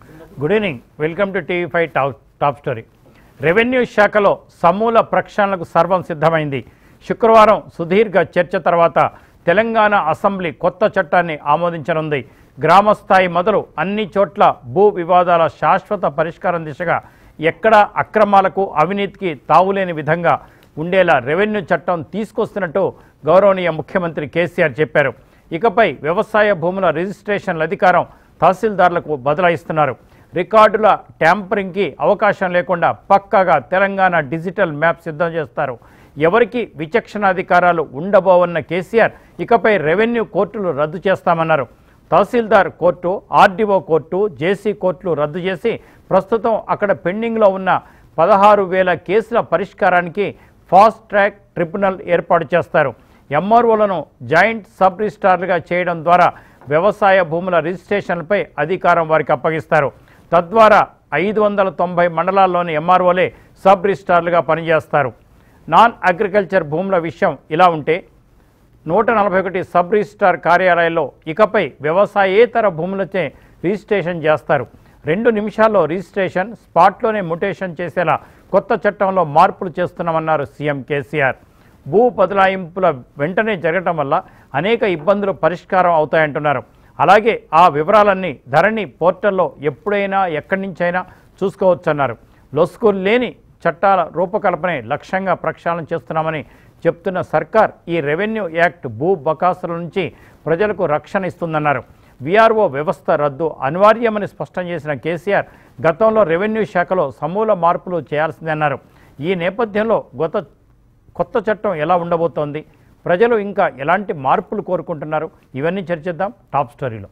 Good evening welcome to TV five top top story revenue శాఖలో సమూల ప్రక్షాళనకు సర్వం సిద్ధమైంది శుక్రవారం సుదీర్ఘ చర్చ తర్వాత తెలంగాణ అసెంబ్లీ కొత్త చట్టాన్ని ఆమోదించనుంది గ్రామ స్థాయి మొదలు అన్ని చోట్ల భూ వివాదాల శాశ్వత పరిష్కారం దిశగా ఎక్కడ అక్రమాలకు అవినీతికి తావులేని విధంగా ఉండేలా రెవెన్యూ చట్టం తీసుకొస్తున్నట్టు గౌరవనీయ ముఖ్యమంత్రి కేసీఆర్ చెప్పారు ఇకపై వ్యవసాయ భూముల రిజిస్ట్రేషన్ల అధికారం తహసీల్దార్లకు బదలాయిస్తున్నారు రికార్డుల ట్యాంపరింగ్కి అవకాశం లేకుండా పక్కాగా తెలంగాణ డిజిటల్ మ్యాప్ సిద్ధం చేస్తారు ఎవరికి విచక్షణాధికారాలు ఉండబోవన్న కేసీఆర్ ఇకపై రెవెన్యూ కోర్టులు రద్దు చేస్తామన్నారు tahsildar court RDO court JC కోర్టులు రద్దు చేసి ప్రస్తుతం అక్కడ పెండింగ్లో ఉన్న పదహారు వేల కేసుల పరిష్కారానికి ఫాస్ట్ ట్రాక్ ట్రిబ్యునల్ ఏర్పాటు చేస్తారు ఎంఆర్ఓలను జాయింట్ సబ్ రిజిస్ట్రార్లుగా చేయడం ద్వారా వ్యవసాయ భూముల రిజిస్ట్రేషన్లపై అధికారం వారికి అప్పగిస్తారు తద్వారా ఐదు వందల తొంభై మండలాల్లోని ఎంఆర్ఓలే సబ్ రిజిస్ట్రార్లుగా పనిచేస్తారు నాన్ అగ్రికల్చర్ భూముల విషయం ఇలా ఉంటే నూట నలభై ఒకటి సబ్ రిజిస్ట్రార్ కార్యాలయాల్లో ఇకపై వ్యవసాయేతర భూములచే రిజిస్ట్రేషన్ చేస్తారు రెండు నిమిషాల్లో రిజిస్ట్రేషన్ స్పాట్లోనే ముటేషన్ చేసేలా కొత్త చట్టంలో మార్పులు చేస్తున్నామన్నారు సీఎం కేసీఆర్ భూ బదలాయింపుల వెంటనే జరగటం వల్ల అనేక ఇబ్బందులు పరిష్కారం అవుతాయంటున్నారు అలాగే ఆ వివరాలన్నీ ధరణి పోర్టల్లో ఎప్పుడైనా ఎక్కడి నుంచైనా చూసుకోవచ్చన్నారు లొస్కులు లేని చట్టాల రూపకల్పనే లక్ష్యంగా ప్రక్షాళన చేస్తున్నామని చెప్తున్న సర్కార్ ఈ రెవెన్యూ యాక్ట్ భూ బకాసుల నుంచి ప్రజలకు రక్షణ ఇస్తుందన్నారు విఆర్ఓ వ్యవస్థ రద్దు అనివార్యమని స్పష్టం చేసిన కేసీఆర్ గతంలో రెవెన్యూ శాఖలో సమూల మార్పులు చేయాల్సిందన్నారు ఈ నేపథ్యంలో గత కొత్త చట్టం ఎలా ఉండబోతోంది ప్రజలు ఇంకా ఎలాంటి మార్పులు కోరుకుంటున్నారు ఇవన్నీ చర్చిద్దాం టాప్ స్టోరీలో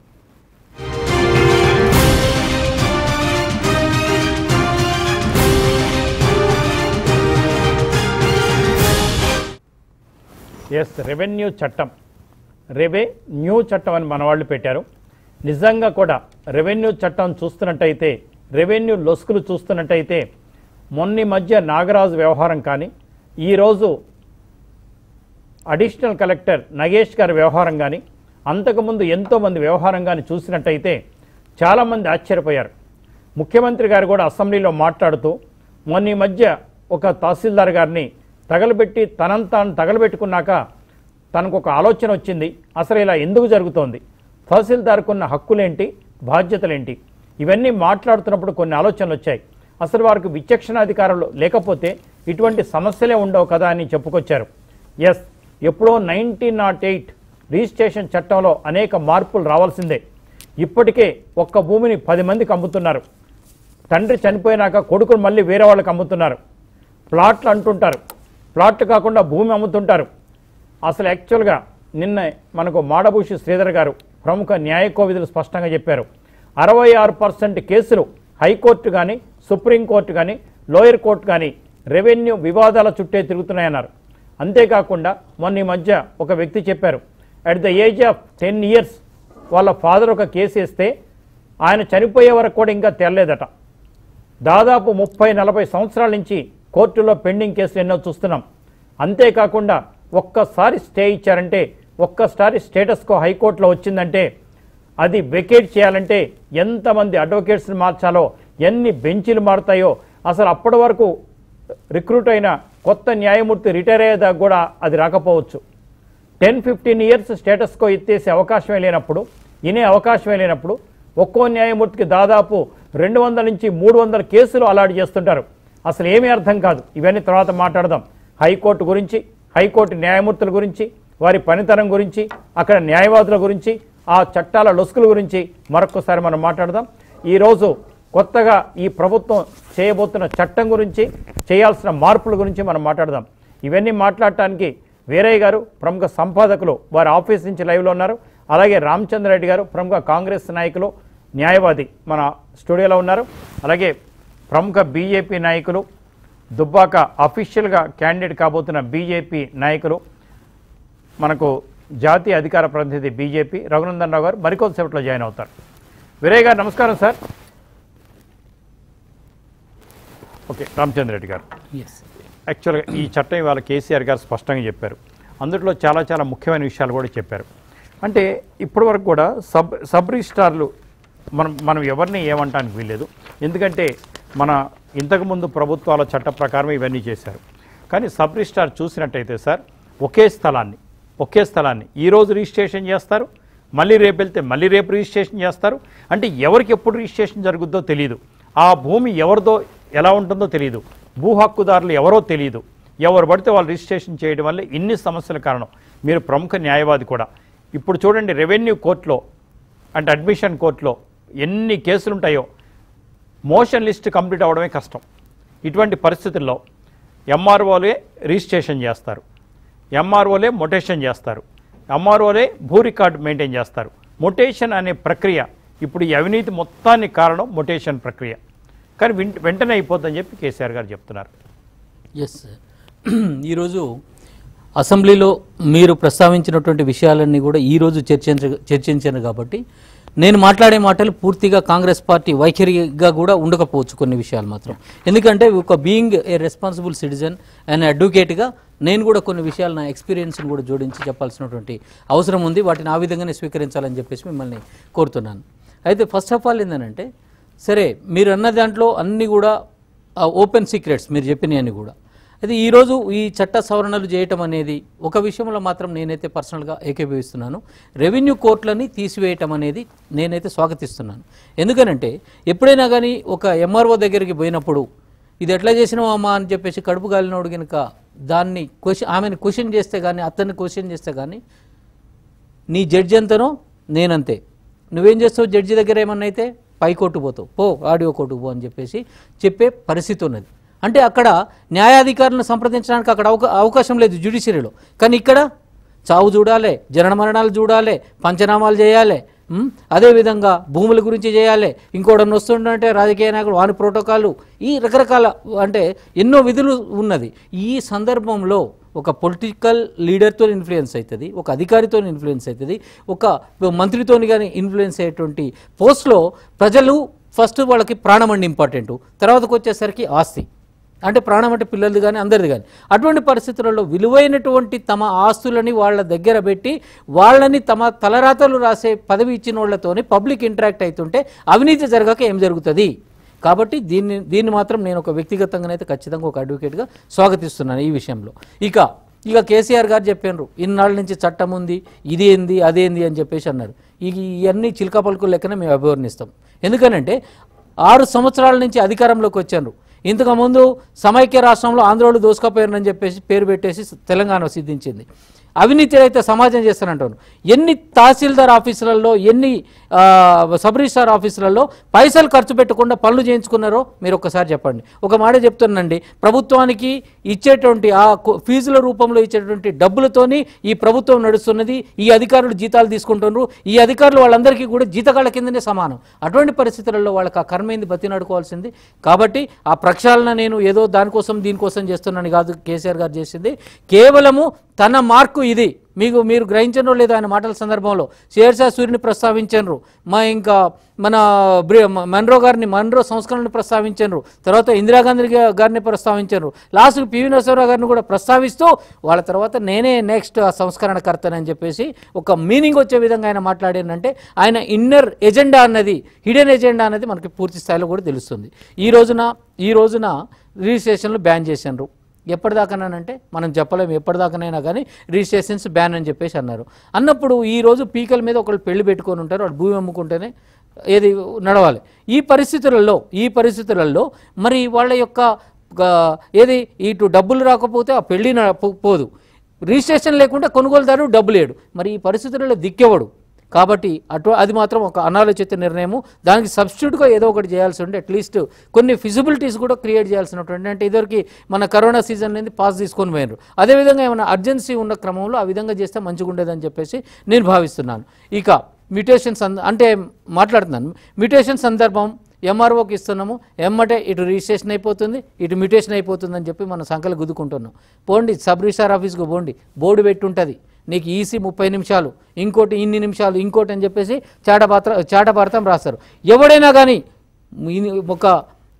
ఎస్ రెవెన్యూ చట్టం రెవె న్యూ చట్టం అని మన వాళ్ళు పెట్టారు నిజంగా కూడా రెవెన్యూ చట్టం చూస్తున్నట్టయితే రెవెన్యూ లొసుకులు చూస్తున్నట్టయితే మొన్ని మధ్య నాగరాజు వ్యవహారం కానీ ఈరోజు అడిషనల్ కలెక్టర్ నగేష్ గారి వ్యవహారం కానీ అంతకుముందు ఎంతోమంది వ్యవహారం కానీ చూసినట్టయితే చాలామంది ఆశ్చర్యపోయారు ముఖ్యమంత్రి గారు కూడా అసెంబ్లీలో మాట్లాడుతూ మొన్న ఈ మధ్య ఒక తహసీల్దార్ గారిని తగలబెట్టి తనంతాను తగలబెట్టుకున్నాక తనకు ఒక ఆలోచన వచ్చింది అసలు ఇలా ఎందుకు జరుగుతోంది తహసీల్దార్కు ఉన్న హక్కులేంటి బాధ్యతలేంటి ఇవన్నీ మాట్లాడుతున్నప్పుడు కొన్ని ఆలోచనలు వచ్చాయి అసలు వారికి విచక్షణాధికారులు లేకపోతే ఇటువంటి సమస్యలే ఉండవు కదా అని చెప్పుకొచ్చారు ఎస్ ఎప్పుడో నైన్టీన్ నాట్ ఎయిట్ రిజిస్ట్రేషన్ చట్టంలో అనేక మార్పులు రావాల్సిందే ఇప్పటికే ఒక్క భూమిని పది మందికి అమ్ముతున్నారు తండ్రి చనిపోయినాక కొడుకులు మళ్ళీ వేరే వాళ్ళకి అమ్ముతున్నారు ప్లాట్లు అంటుంటారు ప్లాట్లు కాకుండా భూమి అమ్ముతుంటారు అసలు యాక్చువల్గా నిన్న మనకు మాడభూషి శ్రీధర్ గారు ప్రముఖ న్యాయ కోవిధులు స్పష్టంగా చెప్పారు అరవై ఆరు పర్సెంట్ కేసులు హైకోర్టు కానీ సుప్రీంకోర్టు కానీ లోయర్ కోర్టు కానీ రెవెన్యూ వివాదాల చుట్టే తిరుగుతున్నాయన్నారు అంతేకాకుండా మొన్న ఈ మధ్య ఒక వ్యక్తి చెప్పారు at the age of ten years వాళ్ళ ఫాదర్ ఒక కేసు వేస్తే ఆయన చనిపోయే వరకు కూడా ఇంకా తెరలేదట దాదాపు ముప్పై నలభై సంవత్సరాల నుంచి కోర్టులో పెండింగ్ కేసులు ఎన్నో చూస్తున్నాం అంతేకాకుండా ఒక్కసారి స్టే ఇచ్చారంటే ఒక్కసారి స్టేటస్కో హైకోర్టులో వచ్చిందంటే అది వెకేట్ చేయాలంటే ఎంతమంది అడ్వకేట్స్ని మార్చాలో ఎన్ని బెంచీలు మారుతాయో అసలు అప్పటి వరకు రిక్రూట్ అయిన కొత్త న్యాయమూర్తి రిటైర్ అయ్యేదాకా కూడా అది రాకపోవచ్చు టెన్ ఫిఫ్టీన్ ఇయర్స్ స్టేటస్కో ఎత్తేసే అవకాశమే లేనప్పుడు ఇనే అవకాశమే లేనప్పుడు ఒక్కో న్యాయమూర్తికి దాదాపు రెండు వందల నుంచి మూడు వందల కేసులు అలాట్ చేస్తుంటారు అసలు ఏమీ అర్థం కాదు ఇవన్నీ తర్వాత మాట్లాడదాం హైకోర్టు గురించి హైకోర్టు న్యాయమూర్తుల గురించి వారి పనితనం గురించి అక్కడ న్యాయవాదుల గురించి ఆ చట్టాల లొసుకుల గురించి మరొకసారి మనం మాట్లాడదాం ఈరోజు కొత్తగా ఈ ప్రభుత్వం చేయబోతున్న చట్టం గురించి చేయాల్సిన మార్పుల గురించి మనం మాట్లాడదాం ఇవన్నీ మాట్లాడటానికి వీరయ్య గారు ప్రముఖ సంపాదకులు వారి ఆఫీస్ నుంచి లైవ్లో ఉన్నారు అలాగే రామచంద్రరెడ్డి గారు ప్రముఖ కాంగ్రెస్ నాయకులు న్యాయవాది మన స్టూడియోలో ఉన్నారు అలాగే ప్రముఖ బీజేపీ నాయకులు దుబ్బాక అఫీషియల్గా క్యాండిడేట్ కాబోతున్న బీజేపీ నాయకులు మనకు జాతీయ అధికార ప్రతినిధి బీజేపీ రఘునందన్ రావు గారు మరికొద్దిసేపట్లో జాయిన్ అవుతారు వీరయ్య గారు నమస్కారం సార్ ఓకే రామచంద్రరెడ్డి గారు ఎస్ యాక్చువల్గా ఈ చట్టం ఇవాళ కేసీఆర్ గారు స్పష్టంగా చెప్పారు అందులో చాలా చాలా ముఖ్యమైన విషయాలు కూడా చెప్పారు అంటే ఇప్పటివరకు కూడా సబ్ సబ్ రిజిస్ట్రార్లు మనం మనం ఎవరిని ఏమంటానికి వీల్లేదు ఎందుకంటే మన ఇంతకుముందు ప్రభుత్వాల చట్ట ప్రకారం ఇవన్నీ చేశారు కానీ సబ్ రిజిస్ట్రార్ చూసినట్టయితే సార్ ఒకే స్థలాన్ని ఒకే స్థలాన్ని ఈరోజు రిజిస్ట్రేషన్ చేస్తారు మళ్ళీ రేపు వెళ్తే మళ్ళీ రేపు రిజిస్ట్రేషన్ చేస్తారు అంటే ఎవరికి ఎప్పుడు రిజిస్ట్రేషన్ జరుగుద్దో తెలియదు ఆ భూమి ఎవరిదో ఎలా ఉంటుందో తెలియదు భూ హక్కుదారులు ఎవరో తెలియదు ఎవరు పడితే వాళ్ళు రిజిస్ట్రేషన్ చేయడం వల్ల ఇన్ని సమస్యల కారణం మీరు ప్రముఖ న్యాయవాది కూడా ఇప్పుడు చూడండి రెవెన్యూ కోర్టులో అంటే అడ్మిషన్ కోర్టులో ఎన్ని కేసులు ఉంటాయో మోషన్ లిస్ట్ కంప్లీట్ అవ్వడమే కష్టం ఇటువంటి పరిస్థితుల్లో ఎంఆర్ఓలే రిజిస్ట్రేషన్ చేస్తారు ఎంఆర్ఓలే మొటేషన్ చేస్తారు ఎంఆర్ఓలే భూ రికార్డు మెయింటైన్ చేస్తారు మొటేషన్ అనే ప్రక్రియ ఇప్పుడు ఈ అవినీతి మొత్తానికి కారణం మొటేషన్ ప్రక్రియ కానీ వెంట- వెంటనే అయిపోతుందని చెప్పి కేసీఆర్ గారు చెప్తున్నారు ఎస్ ఈరోజు అసెంబ్లీలో మీరు ప్రస్తావించినటువంటి విషయాలన్నీ కూడా ఈరోజు చర్చించ చర్చించాను కాబట్టి నేను మాట్లాడే మాటలు పూర్తిగా కాంగ్రెస్ పార్టీ వైఖరిగా కూడా ఉండకపోవచ్చు కొన్ని విషయాలు మాత్రం ఎందుకంటే ఒక being a responsible citizen and అడ్వకేట్గా నేను కూడా కొన్ని విషయాలు నా ఎక్స్పీరియన్స్ని కూడా జోడించి చెప్పాల్సినటువంటి అవసరం ఉంది వాటిని ఆ విధంగానే స్వీకరించాలని చెప్పేసి మిమ్మల్ని కోరుతున్నాను అయితే ఫస్ట్ ఆఫ్ ఆల్ ఏంటంటే సరే మీరు అన్న దాంట్లో అన్నీ కూడా ఓపెన్ సీక్రెట్స్ మీరు చెప్పినవన్నీ కూడా అయితే ఈరోజు ఈ చట్ట సవరణలు చేయటం అనేది ఒక విషయంలో మాత్రం నేనైతే పర్సనల్గా ఏకీభవిస్తున్నాను రెవెన్యూ కోర్టులని తీసివేయటం అనేది నేనైతే స్వాగతిస్తున్నాను ఎందుకనంటే ఎప్పుడైనా కానీ ఒక ఎంఆర్ఓ దగ్గరికి పోయినప్పుడు ఇది ఎట్లా చేసినావు అమ్మా అని చెప్పేసి కడుపు గాలినోడు కనుక దాన్ని క్వశ్చన్ ఆమెను క్వశ్చన్ చేస్తే కానీ అతన్ని క్వశ్చన్ చేస్తే కానీ నీ జడ్జి ఎంతనో నేనంతే నువ్వేం చేస్తావు జడ్జి దగ్గర ఏమన్నా అయితే పై కోర్టు పోతావు పో ఆడియో కోర్టుకు పో అని చెప్పేసి చెప్పే పరిస్థితి ఉన్నది అంటే అక్కడ న్యాయాధికారులను సంప్రదించడానికి అక్కడ అవకా అవకాశం లేదు జ్యుడిషియరీలో కానీ ఇక్కడ చావు చూడాలి జనన మరణాలు చూడాలి పంచనామాలు చేయాలి ఉమ్, అదేవిధంగా భూముల గురించి చేయాలి ఇంకోటి వస్తుందంటే రాజకీయ నాయకుడు వాని ప్రోటోకాలు ఈ రకరకాల అంటే ఎన్నో విధులు ఉన్నది ఈ సందర్భంలో ఒక పొలిటికల్ లీడర్తో ఇన్ఫ్లుయెన్స్ అవుతుంది ఒక అధికారితో ఇన్ఫ్లుయెన్స్ అవుతుంది ఒక మంత్రితోని కానీ ఇన్ఫ్లుయెన్స్ అయ్యేటువంటి పోస్ట్లో ప్రజలు ఫస్ట్ వాళ్ళకి ప్రాణం అండి ఇంపార్టెంట్ తర్వాతకు వచ్చేసరికి ఆస్తి అంటే ప్రాణం అంటే పిల్లలది కానీ అందరిది కానీ అటువంటి పరిస్థితులలో విలువైనటువంటి తమ ఆస్తులని వాళ్ళ దగ్గర పెట్టి వాళ్ళని తమ తలరాతలు రాసే పదవి ఇచ్చిన వాళ్ళతోని పబ్లిక్ ఇంటరాక్ట్ అవుతుంటే అవినీతి జరగక ఏం జరుగుతుంది కాబట్టి దీన్ని దీన్ని మాత్రం నేను ఒక వ్యక్తిగతంగానైతే ఖచ్చితంగా ఒక అడ్వకేట్గా స్వాగతిస్తున్నాను ఈ విషయంలో ఇక ఇక కేసీఆర్ గారు చెప్పారు ఇన్నాళ్ళ నుంచి చట్టం ఉంది ఇది ఏంది అదేంది అని చెప్పేసి అన్నారు ఇక ఇవన్నీ చిలక పలుకుల లెక్కన మేము అభివర్ణిస్తాం ఎందుకనంటే ఆరు సంవత్సరాల నుంచి అధికారంలోకి వచ్చారు ఇంతకుముందు సమైక్య రాష్ట్రంలో ఆంధ్రోళ్ళు దోసుకపోయారని చెప్పేసి పేరు పెట్టేసి తెలంగాణ సిద్ధించింది అవినీతి అయితే సమాజం చేస్తానంటాను ఎన్ని తహసీల్దార్ ఆఫీసులలో ఎన్ని ఆ, సబ్ రిజిస్టార్ ఆఫీసులలో పైసలు ఖర్చు పెట్టకుండా పనులు చేయించుకున్నారో మీరు ఒక్కసారి చెప్పండి ఒక మాట చెప్తున్నానండి ప్రభుత్వానికి ఇచ్చేటువంటి ఆ కు- ఫీజుల రూపంలో ఇచ్చేటువంటి డబ్బులతోని ఈ ప్రభుత్వం నడుస్తున్నది ఈ అధికారులు జీతాలు తీసుకుంటున్నారు ఈ అధికారులు వాళ్ళందరికీ కూడా జీతగాళ్ళ కిందనే సమానం అటువంటి పరిస్థితులలో వాళ్ళకి ఆ కర్మైంది బతి నడుకోవాల్సింది కాబట్టి ఆ ప్రక్షాళన నేను ఏదో దానికోసం దీనికోసం చేస్తున్నాను కాదు కేసీఆర్ గారు చేసింది కేవలము తన మార్కు ఇది మీకు మీరు గ్రహించనో లేదో ఆయన మాటల సందర్భంలో షేర్షా సూర్యుని ప్రస్తావించరు మా ఇంకా మన బ్రి- మ- మన్రో గారిని మన్రో సంస్కరణని ప్రస్తావించరు తర్వాత ఇందిరాగాంధీ గా- గారిని ప్రస్తావించరు లాస్ట్కి పివి నరసింహరావు గారిని కూడా ప్రస్తావిస్తూ వాళ్ళ తర్వాత నేనే నెక్స్ట్ ఆ సంస్కరణకర్తనని చెప్పేసి ఒక మీనింగ్ వచ్చే విధంగా ఆయన మాట్లాడారంటే ఆయన ఇన్నర్ ఎజెండా అన్నది హిడెన్ ఎజెండా అనేది మనకి పూర్తి స్థాయిలో కూడా తెలుస్తుంది ఈ రోజున ఈ రోజున రిజిస్ట్రేషన్లు బ్యాన్ చేశారు ఎప్పటిదాకానంటే మనం చెప్పలేము ఎప్పటిదాకానైనా కానీ రిజిస్ట్రేషన్స్ బ్యాన్ అని చెప్పేసి అన్నారు అన్నప్పుడు ఈ రోజు పీకల మీద ఒకళ్ళు పెళ్లి పెట్టుకొని ఉంటారు వాళ్ళు భూమి అమ్ముకుంటేనే ఏది నడవాలి ఈ పరిస్థితులలో ఈ పరిస్థితులలో మరి వాళ్ళ యొక్క ఆ, ఏది ఇటు డబ్బులు రాకపోతే ఆ పెళ్లి న- పో- పోదు రిజిస్ట్రేషన్ లేకుంటే కొనుగోలుదారు డబ్బులు లేడు మరి ఈ పరిస్థితులలో దిక్కెవడు కాబట్టి అటు అది మాత్రం ఒక అనాలోచిత నిర్ణయము దానికి సబ్స్టిట్యూట్గా ఏదో ఒకటి చేయాల్సి ఉంటే అట్లీస్ట్ కొన్ని ఫిజిబిలిటీస్ కూడా క్రియేట్ చేయాల్సినటువంటి అంటే ఇదివరకు మన కరోనా సీజన్ అనేది పాస్ తీసుకొని పోయినారు అదేవిధంగా ఏమైనా అర్జెన్సీ ఉన్న క్రమంలో ఆ విధంగా చేస్తే మంచిగా ఉండేదని చెప్పేసి నేను భావిస్తున్నాను ఇక మ్యూటేషన్ సంద అంటే మాట్లాడుతున్నాను మ్యూటేషన్ సందర్భం ఎంఆర్ఓకి ఇస్తున్నాము ఎమ్మటే ఇటు రిజిస్ట్రేషన్ అయిపోతుంది ఇటు మ్యూటేషన్ అయిపోతుందని చెప్పి మనం సంకలు గుద్దుకుంటున్నాం పోండి సబ్ రిజిస్టార్ ఆఫీస్కి పోండి బోర్డు పెట్టుంటుంది నీకు ఈసీ ముప్పై నిమిషాలు ఇంకోటి ఇన్ని నిమిషాలు ఇంకోటి అని చెప్పేసి చాటపాత్ర చాటపార్థం రాస్తారు ఎవడైనా కానీ ఈ- ఒక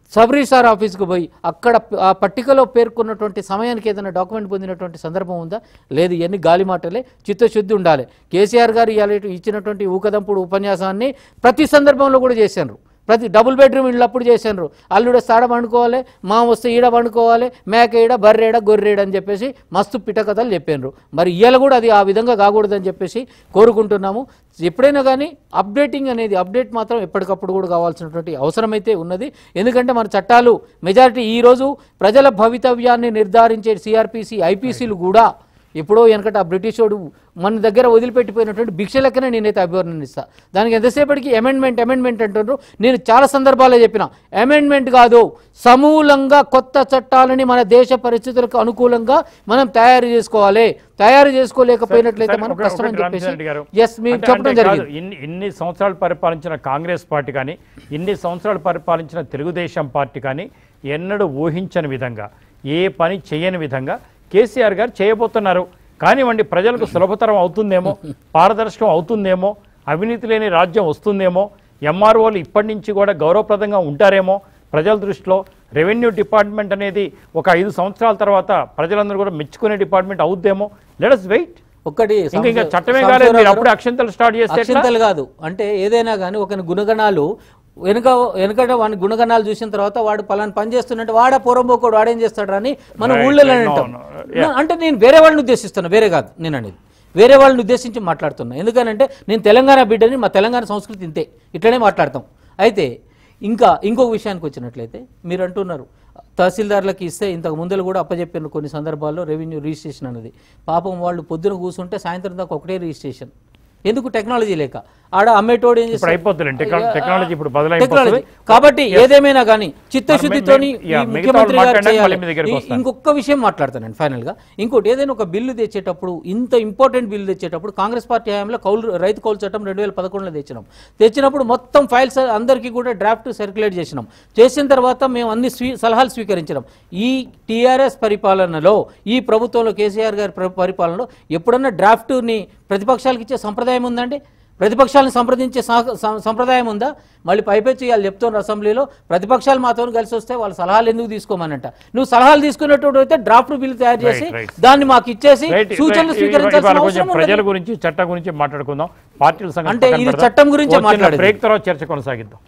సబ్ రిజిస్టార్ ఆఫీస్కి పోయి అక్కడ ప- ఆ పట్టికలో పేర్కొన్నటువంటి సమయానికి ఏదైనా డాక్యుమెంట్ పొందినటువంటి సందర్భం ఉందా లేదు ఇవన్నీ గాలి మాటలే చిత్తశుద్ధి ఉండాలి కేసీఆర్ గారు ఇవాళ ఇచ్చినటువంటి ఊకదంపుడు ఉపన్యాసాన్ని ప్రతి సందర్భంలో కూడా చేశారు ప్రతి డబుల్ బెడ్రూమ్ ఇళ్ళు అప్పుడు చేశారు అల్లుడు వస్తే ఆడ పండుకోవాలి మా వస్తే ఈడ పండుకోవాలి మేక ఈడ బర్రేడ గొర్రెడ అని చెప్పేసి మస్తు పిటకథలు చెప్పారు మరి ఇవాళ కూడా అది ఆ విధంగా కాకూడదని చెప్పేసి కోరుకుంటున్నాము ఎప్పుడైనా కానీ అప్డేటింగ్ అనేది అప్డేట్ మాత్రం ఎప్పటికప్పుడు కూడా కావాల్సినటువంటి అవసరమైతే ఉన్నది ఎందుకంటే మన చట్టాలు మెజారిటీ ఈరోజు ప్రజల భవితవ్యాన్ని నిర్ధారించే సిఆర్పిసి ఐపీసీలు కూడా ఎప్పుడో వెనకట ఆ బ్రిటిష్ వాడు మన దగ్గర వదిలిపెట్టిపోయినటువంటి భిక్ష లెక్కనే నేనైతే అభివర్ణనిస్తా దానికి ఎంతసేపటికి అమెండ్మెంట్ అమెండ్మెంట్ అంటున్నారు నేను చాలా సందర్భాల్లో చెప్పిన అమెండ్మెంట్ కాదు సమూలంగా కొత్త చట్టాలని మన దేశ పరిస్థితులకు అనుకూలంగా మనం తయారు చేసుకోవాలి తయారు చేసుకోలేకపోయినట్లయితే సరే, మనం ఒక- కష్టం అని ఒకటి చెప్పేసి రామచంద్ర గారు. ఎస్ మేము అంటే- చెప్పడం అంటే కాదు, జరిగింది ఇన్ని ఇన్ని సంవత్సరాలు పరిపాలించిన కాంగ్రెస్ పార్టీ కానీ ఇన్ని సంవత్సరాలు పరిపాలించిన తెలుగుదేశం పార్టీ కానీ ఎన్నడూ ఊహించని విధంగా ఏ పని చేయని విధంగా కేసీఆర్ గారు చేయబోతున్నారు కానివ్వండి ప్రజలకు సులభతరం అవుతుందేమో పారదర్శకం అవుతుందేమో అవినీతి లేని రాజ్యం వస్తుందేమో ఎంఆర్ఓలు ఇప్పటి నుంచి కూడా గౌరవప్రదంగా ఉంటారేమో ప్రజల దృష్టిలో రెవెన్యూ డిపార్ట్మెంట్ అనేది ఒక ఐదు సంవత్సరాల తర్వాత ప్రజలందరూ కూడా మెచ్చుకునే డిపార్ట్మెంట్ అవుద్దేమో లెటస్ వెయిట్ ఒక్కటి ఇంకా ఇంకా సంవత్సరం- చట్టమే కాలేదు సంవత్సరం మీరు గారు- అప్పుడే అక్షంతలు స్టార్ట్ చేస్తే ఎట్లా? అక్షింతలు కాదు అంటే ఏదైనా కానీ ఒక గుణగణాలు వెనుక వెనుకట వాడి గుణగణాలు చూసిన తర్వాత వాడు పలానా పని చేస్తున్నట్టు వాడ పూర్వంపోకోడు వాడేం చేస్తాడు అని మన Right, ఊళ్ళో right, అంటాం no, no, అంటే నేను వేరే వాళ్ళని ఉద్దేశిస్తున్నా వేరే కాదు నేను అనేది వేరే వాళ్ళని ఉద్దేశించి మాట్లాడుతున్నా ఎందుకనంటే నేను తెలంగాణ బిడ్డని మా తెలంగాణ సంస్కృతి ఇంతే ఇట్లనే మాట్లాడతాం అయితే ఇంకా ఇంకొక విషయానికి వచ్చినట్లయితే మీరు అంటున్నారు తహసీల్దార్లకి ఇస్తే ఇంతకు ముందర కూడా అప్పచెప్పిన కొన్ని సందర్భాల్లో రెవెన్యూ రిజిస్ట్రేషన్ అనేది పాపం వాళ్ళు పొద్దున కూర్చుంటే సాయంత్రం దాకా ఒకటే రిజిస్ట్రేషన్ ఎందుకు టెక్నాలజీ లేక ఆడ అమ్మేటోడు ఏం ఇప్పుడు చేస్తాడు? అయిపోతుంది టెక్నా- టెక్నాలజీ ఇప్పుడు టెక్నాలజీ బదలైపోతుంది కాబట్టి ఏదేమైనా కానీ చిత్తశుద్ధితోని మరి ఈ మేము- మిగతా ముఖ్యమంత్రి వాళ్ళు గారు మాట్లాడినాక చేయాలి. మళ్ళీ మీ దగ్గరికి ఈ- వస్తాను. ఇంకొక విషయం మాట్లాడతానండి ఫైనల్ గా ఇంకోటి ఏదైనా ఒక బిల్లు తెచ్చేటప్పుడు ఇంత ఇంపార్టెంట్ బిల్లు తెచ్చేటప్పుడు కాంగ్రెస్ పార్టీ హయాంలో కౌలు రైతు కౌలు చట్టం రెండు వేల పదకొండులో తెచ్చినాం తెచ్చినప్పుడు మొత్తం ఫైల్స్ అందరికీ కూడా డ్రాఫ్ట్ సర్క్యులేట్ చేసినాం చేసిన తర్వాత మేము అన్ని స్వీ సలహాలు స్వీకరించినాం ఈ టీఆర్ఎస్ పరిపాలనలో ఈ ప్రభుత్వంలో కేసీఆర్ గారి ప్ర- పరిపాలనలో ఎప్పుడన్నా డ్రాఫ్ట్ని ప్రతిపక్షాలకు ఇచ్చే సంప్రదాయం ఉందండి ప్రతిపక్షాలను సంప్రదించే సహ- సం- సంప్రదాయం ఉందా మళ్ళీ పైపెచ్చి వాళ్ళు చెప్తున్నారు అసెంబ్లీలో ప్రతిపక్షాలు మాతో కలిసి వస్తే వాళ్ళ సలహాలు ఎందుకు తీసుకోమనంట నువ్వు సలహాలు తీసుకునేటప్పుడు అయితే డ్రాఫ్ట్ బిల్లు తయారు చేసి Right, right. దాన్ని మాకు ఇచ్చేసి రైట్, సూచనలు రైట్. స్వీకరించాల్సిన ఇవాళ కొంచెం అవసరం ఉన్నది. ప్రజల గురించి చట్టం గురించి మాట్లాడుకుందాం పార్టీల సంగతి అంటే పక్కన ఇది పెడదాం. చట్టం గురించే ఓ చిన్న మాట్లాడేది. బ్రేక్ తర్వాత చర్చ కొనసాగిద్దాం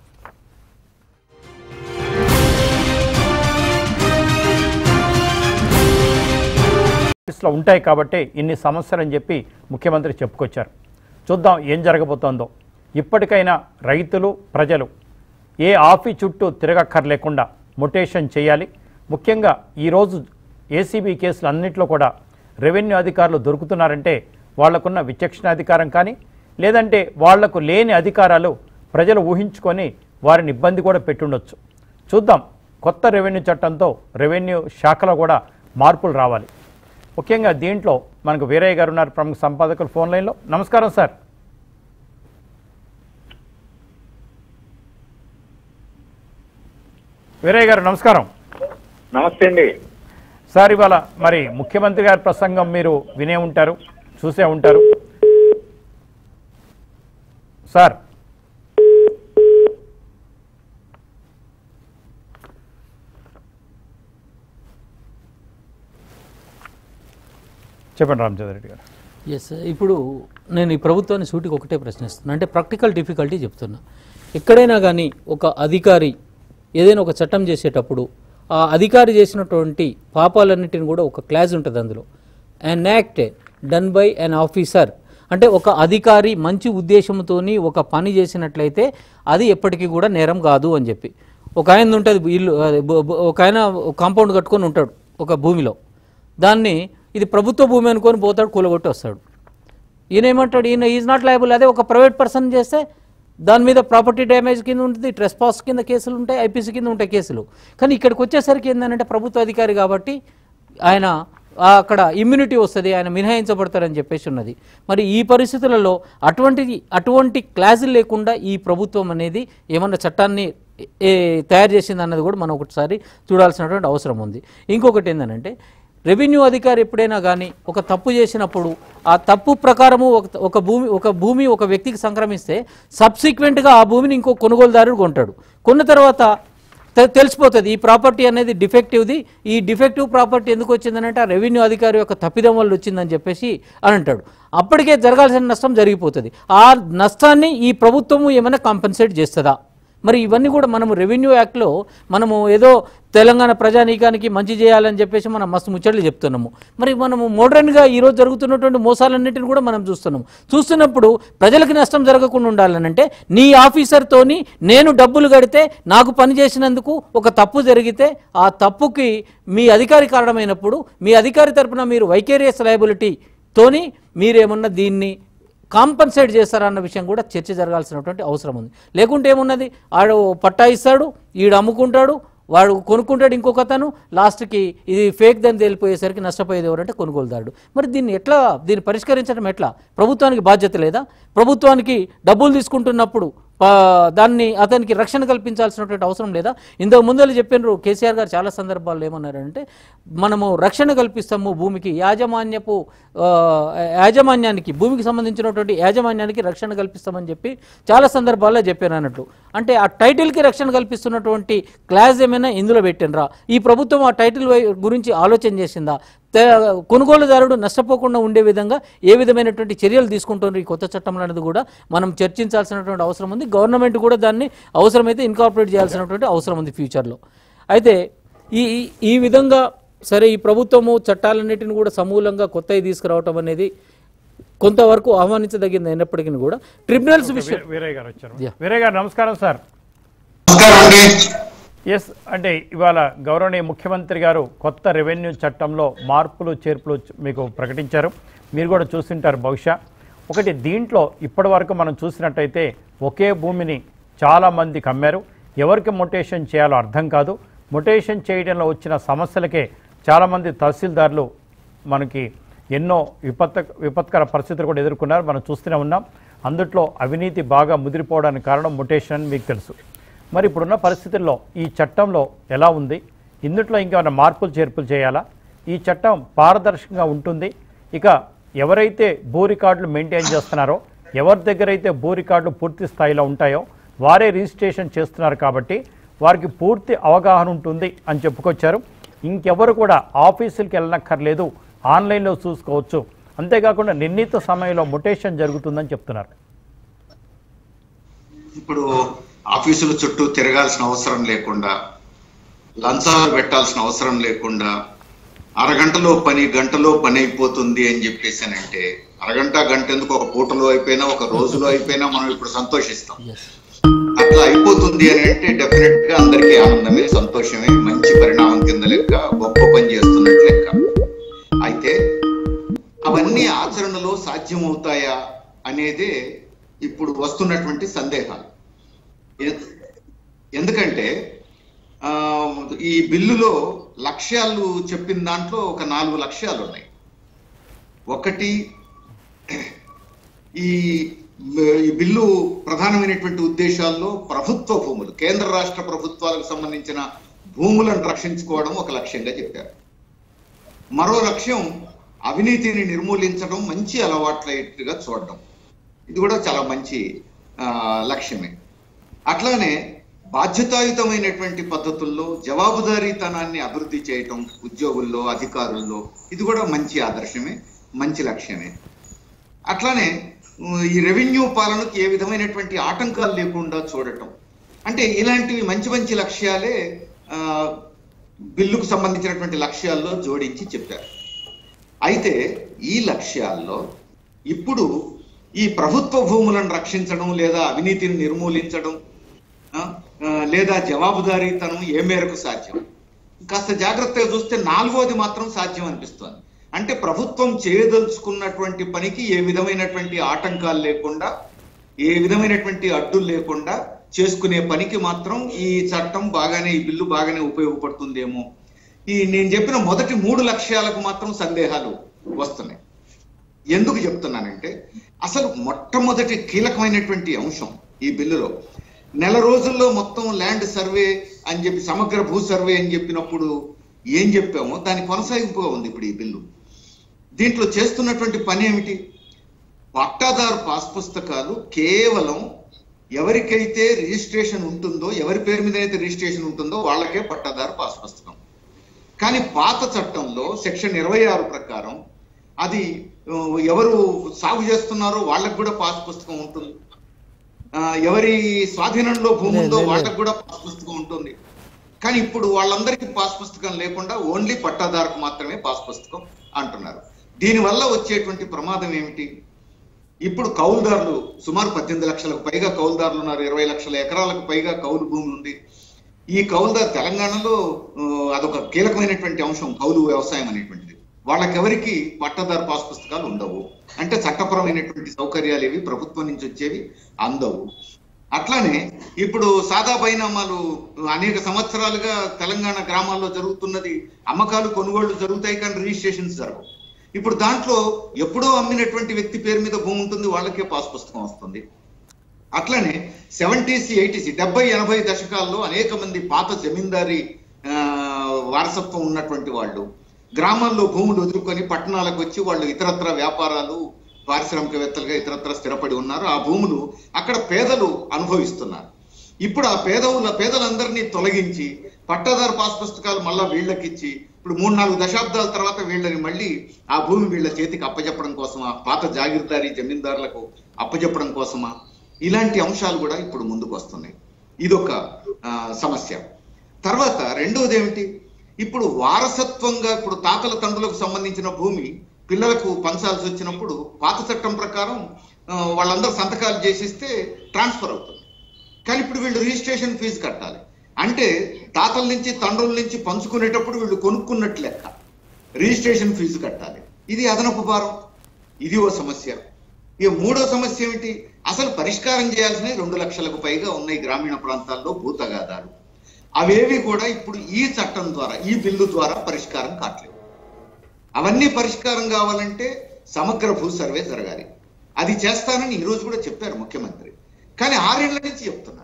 ఆఫీస్లో ఉంటాయి కాబట్టి ఇన్ని సమస్యలు అని చెప్పి ముఖ్యమంత్రి చెప్పుకొచ్చారు చూద్దాం ఏం జరగబోతోందో ఇప్పటికైనా రైతులు ప్రజలు ఏ ఆఫీస్ చుట్టూ తిరగక్కర్లేకుండా మొటేషన్ చేయాలి ముఖ్యంగా ఈరోజు ఏసీబీ కేసులు అన్నింటిలో కూడా రెవెన్యూ అధికారులు దొరుకుతున్నారంటే వాళ్లకున్న విచక్షణాధికారం కానీ లేదంటే వాళ్లకు లేని అధికారాలు ప్రజలు ఊహించుకొని వారిని ఇబ్బంది కూడా పెట్టుండొచ్చు చూద్దాం కొత్త రెవెన్యూ చట్టంతో రెవెన్యూ శాఖలో కూడా మార్పులు రావాలి ముఖ్యంగా దీంట్లో మనకు వీరయ్య గారు ఉన్నారు ప్రముఖ సంపాదకులు ఫోన్ లైన్లో నమస్కారం సార్ వీరయ్య గారు నమస్కారం నమస్తే అండి సార్ ఇవాళ మరి ముఖ్యమంత్రి గారి ప్రసంగం మీరు వినే ఉంటారు చూసే ఉంటారు సార్ చెప్పండి రామచంద్ర రెడ్డి గారు ఎస్ ఇప్పుడు నేను ఈ ప్రభుత్వాన్ని సూటికి ఒకటే ప్రశ్నిస్తున్నా అంటే ప్రాక్టికల్ డిఫికల్టీ చెప్తున్నా ఎక్కడైనా కానీ ఒక అధికారి ఏదైనా ఒక చట్టం చేసేటప్పుడు ఆ అధికారి చేసినటువంటి పాపాలన్నిటిని కూడా ఒక క్లాజ్ ఉంటుంది అందులో an act done by an officer అంటే ఒక అధికారి మంచి ఉద్దేశంతోని ఒక పని చేసినట్లయితే అది ఎప్పటికీ కూడా నేరం కాదు అని చెప్పి ఒక ఆయన ఉంటుంది ఇల్లు అదే బ- బ- ఒక ఆయన కాంపౌండ్ కట్టుకొని ఉంటాడు ఒక భూమిలో దాన్ని ఇది ప్రభుత్వ భూమి అనుకొని పోతాడు కూలగొట్టి వస్తాడు ఈయన ఏమంటాడు ఈయన ఈజ్ నాట్ లయబుల్ అదే ఒక ప్రైవేట్ పర్సన్ చేస్తే దాని మీద ప్రాపర్టీ డ్యామేజ్ కింద ఉంటుంది ట్రెస్పాస్ కింద కేసులు ఉంటాయి ఐపీసీ కింద ఉంటాయి కేసులు కానీ ఇక్కడికి వచ్చేసరికి ఏంటంటే ప్రభుత్వ అధికారి కాబట్టి ఆయన ఆ అక్కడ ఇమ్యూనిటీ వస్తుంది ఆయన మినహాయించబడతారని చెప్పేసి ఉన్నది మరి ఈ పరిస్థితులలో అటువంటి అటువంటి క్లాసులు లేకుండా ఈ ప్రభుత్వం అనేది ఏమన్నా చట్టాన్ని ఏ తయారు చేసింది అన్నది కూడా మనం ఒకసారి చూడాల్సినటువంటి అవసరం ఉంది ఇంకొకటి ఏంటంటే రెవెన్యూ అధికారి ఎప్పుడైనా కానీ ఒక తప్పు చేసినప్పుడు ఆ తప్పు ప్రకారము ఒక ఒక భూమి ఒక భూమి ఒక వ్యక్తికి సంక్రమిస్తే సబ్సిక్వెంట్గా ఆ భూమిని ఇంకో కొనుగోలుదారుడు కొంటాడు కొన్న తర్వాత తె- తెలిసిపోతుంది ఈ ప్రాపర్టీ అనేది డిఫెక్టివ్ది ఈ డిఫెక్టివ్ ప్రాపర్టీ ఎందుకు వచ్చిందనంటే ఆ రెవెన్యూ అధికారి యొక్క తప్పిదం వల్ల వచ్చిందని చెప్పేసి అని అంటాడు అప్పటికే జరగాల్సిన నష్టం జరిగిపోతుంది ఆ నష్టాన్ని ఈ ప్రభుత్వము ఏమైనా కాంపెన్సేట్ చేస్తుందా మరి ఇవన్నీ కూడా మనము రెవెన్యూ యాక్ట్లో మనము ఏదో తెలంగాణ ప్రజానీకానికి మంచి చేయాలని చెప్పేసి మనం మస్తు ముచ్చట్లు చెప్తున్నాము మరి మనము మోడర్న్గా ఈరోజు జరుగుతున్నటువంటి మోసాలన్నింటిని కూడా మనం చూస్తున్నాము చూస్తున్నప్పుడు ప్రజలకు నష్టం జరగకుండా ఉండాలనంటే నీ ఆఫీసర్తోని నేను డబ్బులు కడితే నాకు పని చేసినందుకు ఒక తప్పు జరిగితే ఆ తప్పుకి మీ అధికారి కారణమైనప్పుడు మీ అధికారి తరపున మీరు వైకేరియస్ లయబిలిటీ తోని మీరేమన్నా దీన్ని కాంపన్సేట్ చేస్తారన్న విషయం కూడా చర్చ జరగాల్సినటువంటి అవసరం ఉంది లేకుంటే ఏమున్నది ఆడు పట్టా ఇస్తాడు ఈడు అమ్ముకుంటాడు వాడు కొనుక్కుంటాడు ఇంకొక అతను లాస్ట్కి ఇది ఫేక్ దాన్ని తేలిపోయేసరికి నష్టపోయేది ఎవరంటే కొనుగోలుదారుడు మరి దీన్ని ఎట్లా దీన్ని పరిష్కరించడం ఎట్లా ప్రభుత్వానికి బాధ్యత లేదా ప్రభుత్వానికి డబ్బులు తీసుకుంటున్నప్పుడు పా- దాన్ని అతనికి రక్షణ కల్పించాల్సినటువంటి అవసరం లేదా ఇంతకు ముందర చెప్పినారు కేసీఆర్ గారు చాలా సందర్భాల్లో ఏమన్నారంటే మనము రక్షణ కల్పిస్తాము భూమికి యాజమాన్యపు ఆ, యాజమాన్యానికి భూమికి సంబంధించినటువంటి యాజమాన్యానికి రక్షణ కల్పిస్తామని చెప్పి చాలా సందర్భాల్లో చెప్పాను అన్నట్లు అంటే ఆ టైటిల్కి రక్షణ కల్పిస్తున్నటువంటి క్లాజ్ ఏమైనా ఇందులో పెట్టినరా ఈ ప్రభుత్వం ఆ టైటిల్ వై- గురించి ఆలోచన చేసిందా తే- కొనుగోలుదారుడు నష్టపోకుండా ఉండే విధంగా ఏ విధమైనటువంటి చర్యలు తీసుకుంటున్నారు ఈ కొత్త చట్టంలో అనేది కూడా మనం చర్చించాల్సినటువంటి అవసరం ఉంది గవర్నమెంట్ కూడా దాన్ని అవసరమైతే ఇన్కార్పొరేట్ చేయాల్సినటువంటి అవసరం ఉంది ఫ్యూచర్లో అయితే ఈ ఈ- ఈ విధంగా సరే ఈ ప్రభుత్వము చట్టాలన్నిటిని కూడా సమూలంగా కొత్తవి తీసుకురావటం అనేది కొంతవరకు ఆహ్వానించదగింది అయినప్పటికీ కూడా ట్రిబ్యునల్స్ విషయం వీ- వీరయ్య గారు వచ్చారు Yeah. వీరయ్య గారు నమస్కారం సార్ నమస్కారం అండి ఎస్ అంటే ఇవాళ గౌరవనీయ ముఖ్యమంత్రి గారు కొత్త రెవెన్యూ చట్టంలో మార్పులు చేర్పులు చ- మీకు ప్రకటించారు మీరు కూడా చూసింటారు బహుశా ఒకటి దీంట్లో ఇప్పటి వరకు మనం చూసినట్టయితే ఒకే భూమిని చాలామంది కమ్మారు ఎవరికి మొటేషన్ చేయాలో అర్థం కాదు మొటేషన్ చేయడంలో వచ్చిన సమస్యలకే చాలామంది తహసీల్దార్లు మనకి ఎన్నో విపత్త విపత్కర పరిస్థితులు కూడా ఎదుర్కొన్నారు మనం చూస్తూనే ఉన్నాం అందుట్లో అవినీతి బాగా ముదిరిపోవడానికి కారణం మొటేషన్ అని మీకు తెలుసు మరి ఇప్పుడున్న పరిస్థితుల్లో ఈ చట్టంలో ఎలా ఉంది ఇందుట్లో ఇంకేమైనా మార్పులు చేర్పులు చేయాలా ఈ చట్టం పారదర్శకంగా ఉంటుంది ఇక ఎవరైతే భూ రికార్డులు మెయింటైన్ చేస్తున్నారో ఎవరి దగ్గర అయితే భూ రికార్డులు పూర్తి స్థాయిలో ఉంటాయో వారే రిజిస్ట్రేషన్ చేస్తున్నారు కాబట్టి వారికి పూర్తి అవగాహన ఉంటుంది అని చెప్పుకొచ్చారు ఇంకెవరు కూడా ఆఫీసులకు వెళ్ళనక్కర్లేదు ఆన్లైన్లో చూసుకోవచ్చు అంతేకాకుండా నిర్ణీత సమయంలో మొటేషన్ జరుగుతుందని చెప్తున్నారు ఇప్పుడు ఆఫీసుల చుట్టూ తిరగాల్సిన అవసరం లేకుండా లంచాలు పెట్టాల్సిన అవసరం లేకుండా అరగంటలో పని గంటలో పని అయిపోతుంది అని చెప్పేసానంటే అరగంట గంట ఎందుకు ఒక పూటలో అయిపోయినా ఒక రోజులో అయిపోయినా మనం ఇప్పుడు సంతోషిస్తాం ఎస్ అట్లా అయిపోతుంది అని అంటే డెఫినెట్ గా అందరికీ ఆనందమే సంతోషమే మంచి పరిణామం కింద లెక్క గొప్ప పని చేస్తున్నట్టు లెక్క అయితే అవన్నీ ఆచరణలో సాధ్యం అవుతాయా అనేదే ఇప్పుడు వస్తున్నటువంటి సందేహాలు ఎ- ఎందుకంటే ఆ, ఈ బిల్లులో లక్ష్యాలు చెప్పిన దాంట్లో ఒక నాలుగు లక్ష్యాలు ఉన్నాయి ఒకటి ఈ ఈ బిల్లు ప్రధానమైనటువంటి ఉద్దేశాల్లో ప్రభుత్వ భూములు కేంద్ర రాష్ట్ర ప్రభుత్వాలకు సంబంధించిన భూములను రక్షించుకోవడం ఒక లక్ష్యంగా చెప్పారు మరో లక్ష్యం అవినీతిని నిర్మూలించడం మంచి అలవాట్లగా చూడడం ఇది కూడా చాలా మంచి ఆ, లక్ష్యమే అట్లానే బాధ్యతాయుతమైనటువంటి పద్ధతుల్లో జవాబుదారీతనాన్ని అభివృద్ధి చేయటం ఉద్యోగుల్లో అధికారుల్లో ఇది కూడా మంచి ఆదర్శమే మంచి లక్ష్యమే అట్లానే ఉమ్, ఈ రెవెన్యూ పాలనకు ఏ విధమైనటువంటి ఆటంకాలు లేకుండా చూడటం అంటే ఇలాంటివి మంచి మంచి లక్ష్యాలే ఆ, బిల్లుకు సంబంధించినటువంటి లక్ష్యాల్లో జోడించి చెప్పారు అయితే ఈ లక్ష్యాల్లో ఇప్పుడు ఈ ప్రభుత్వ భూములను రక్షించడం లేదా అవినీతిని నిర్మూలించడం ఆ, ఆ, లేదా జవాబుదారీతనం ఏ మేరకు సాధ్యం కాస్త జాగ్రత్తగా చూస్తే నాలుగోది మాత్రం సాధ్యం అనిపిస్తోంది అంటే ప్రభుత్వం చేయదలుచుకున్నటువంటి పనికి ఏ విధమైనటువంటి ఆటంకాలు లేకుండా ఏ విధమైనటువంటి అడ్డులు లేకుండా చేసుకునే పనికి మాత్రం ఈ చట్టం బాగానే ఈ బిల్లు బాగానే ఉపయోగపడుతుందేమో ఈ నేను చెప్పిన మొదటి మూడు లక్ష్యాలకు మాత్రం సందేహాలు వస్తున్నాయి ఎందుకు చెప్తున్నానంటే అసలు మొట్టమొదటి కీలకమైనటువంటి అంశం ఈ బిల్లులో నెల రోజుల్లో మొత్తం ల్యాండ్ సర్వే అని చెప్పి సమగ్ర భూ సర్వే అని చెప్పినప్పుడు ఏం చెప్పామో దాని కొనసాగింపుగా ఉంది ఇప్పుడు ఈ బిల్లు దీంట్లో చేస్తున్నటువంటి పని ఏమిటి పట్టాదారు పాస్ పుస్తకాలు కేవలం ఎవరికైతే రిజిస్ట్రేషన్ ఉంటుందో ఎవరి పేరు మీద అయితే రిజిస్ట్రేషన్ ఉంటుందో వాళ్ళకే పట్టాదారు పాస్ పుస్తకం కానీ పాత చట్టంలో సెక్షన్ ఇరవై ఆరు ప్రకారం అది ఆ, ఎవరు సాగు చేస్తున్నారో వాళ్ళకు కూడా పాస్ పుస్తకం ఉంటుంది ఆ, ఎవరి స్వాధీనంలో భూమి ఉందో వాళ్ళకు కూడా పాస్ పుస్తకం ఉంటుంది కానీ ఇప్పుడు వాళ్ళందరికీ పాస్ పుస్తకం లేకుండా ఓన్లీ పట్టాదారుకు మాత్రమే పాస్ పుస్తకం అంటున్నారు దీనివల్ల వచ్చేటువంటి ప్రమాదం ఏమిటి ఇప్పుడు కౌలుదారులు సుమారు పద్దెనిమిది లక్షలకు పైగా కౌలుదారులు ఉన్నారు ఇరవై లక్షల ఎకరాలకు పైగా కౌలు భూమి ఉంది ఈ కౌలుదారు తెలంగాణలో ఆ, అదొక కీలకమైనటువంటి అంశం కౌలు వ్యవసాయం అనేటువంటిది వాళ్ళకెవరికి పట్టదారు పాస్ పుస్తకాలు ఉండవు అంటే చట్టపరమైనటువంటి సౌకర్యాలు ఏవి ప్రభుత్వం నుంచి వచ్చేవి అందవు అట్లానే ఇప్పుడు సాదా బైనామాలు అనేక సంవత్సరాలుగా తెలంగాణ గ్రామాల్లో జరుగుతున్నది అమ్మకాలు కొనుగోళ్లు జరుగుతాయి కానీ రిజిస్ట్రేషన్స్ జరగవు ఇప్పుడు దాంట్లో ఎప్పుడో అమ్మినటువంటి వ్యక్తి పేరు మీద భూమి ఉంటుంది వాళ్ళకే పాస్ పుస్తకం వస్తుంది అట్లనే సెవెంటీస్ ఎయిటీస్ డెబ్బై ఎనభై దశకాల్లో అనేక మంది పాత జమీందారీ ఆ, వారసత్వం ఉన్నటువంటి వాళ్ళు గ్రామాల్లో భూములు వదులుకొని పట్టణాలకు వచ్చి వాళ్ళు ఇతరత్ర వ్యాపారాలు పారిశ్రామికవేత్తలుగా ఇతరత్ర స్థిరపడి ఉన్నారు ఆ భూములు అక్కడ పేదలు అనుభవిస్తున్నారు ఇప్పుడు ఆ పేదవుల పేదలందరినీ తొలగించి పట్టాదారు పాస్ పుస్తకాలు మళ్ళా వీళ్ళకిచ్చి ఇప్పుడు మూడు నాలుగు దశాబ్దాల తర్వాత వీళ్ళని మళ్ళీ ఆ భూమి వీళ్ళ చేతికి అప్పచెప్పడం కోసమా పాత జాగీర్దారీ జమీందారులకు అప్పచెప్పడం కోసమా ఇలాంటి అంశాలు కూడా ఇప్పుడు ముందుకు వస్తున్నాయి ఇదొక ఆ, సమస్య తర్వాత రెండవది ఏమిటి ఇప్పుడు వారసత్వంగా ఇప్పుడు తాతల తండ్రులకు సంబంధించిన భూమి పిల్లలకు పంచాల్సి వచ్చినప్పుడు పాత చట్టం ప్రకారం ఆ, వాళ్ళందరూ సంతకాలు చేసిస్తే ట్రాన్స్ఫర్ అవుతుంది కానీ ఇప్పుడు వీళ్ళు రిజిస్ట్రేషన్ ఫీజు కట్టాలి అంటే తాతల నుంచి తండ్రుల నుంచి పంచుకునేటప్పుడు వీళ్ళు కొనుక్కున్నట్లు లెక్క రిజిస్ట్రేషన్ ఫీజు కట్టాలి ఇది అదనపు భారం ఇది ఓ సమస్య ఇక మూడో సమస్య ఏమిటి అసలు పరిష్కారం చేయాల్సిన రెండు లక్షలకు పైగా ఉన్నాయి గ్రామీణ ప్రాంతాల్లో భూ తగాదాలు అవేవి కూడా ఇప్పుడు ఈ చట్టం ద్వారా ఈ బిల్లు ద్వారా పరిష్కారం కావట్లేదు అవన్నీ పరిష్కారం కావాలంటే సమగ్ర భూ సర్వే జరగాలి అది చేస్తానని ఈ రోజు కూడా చెప్పారు ముఖ్యమంత్రి కానీ ఆరేళ్ల నుంచి చెప్తున్నారు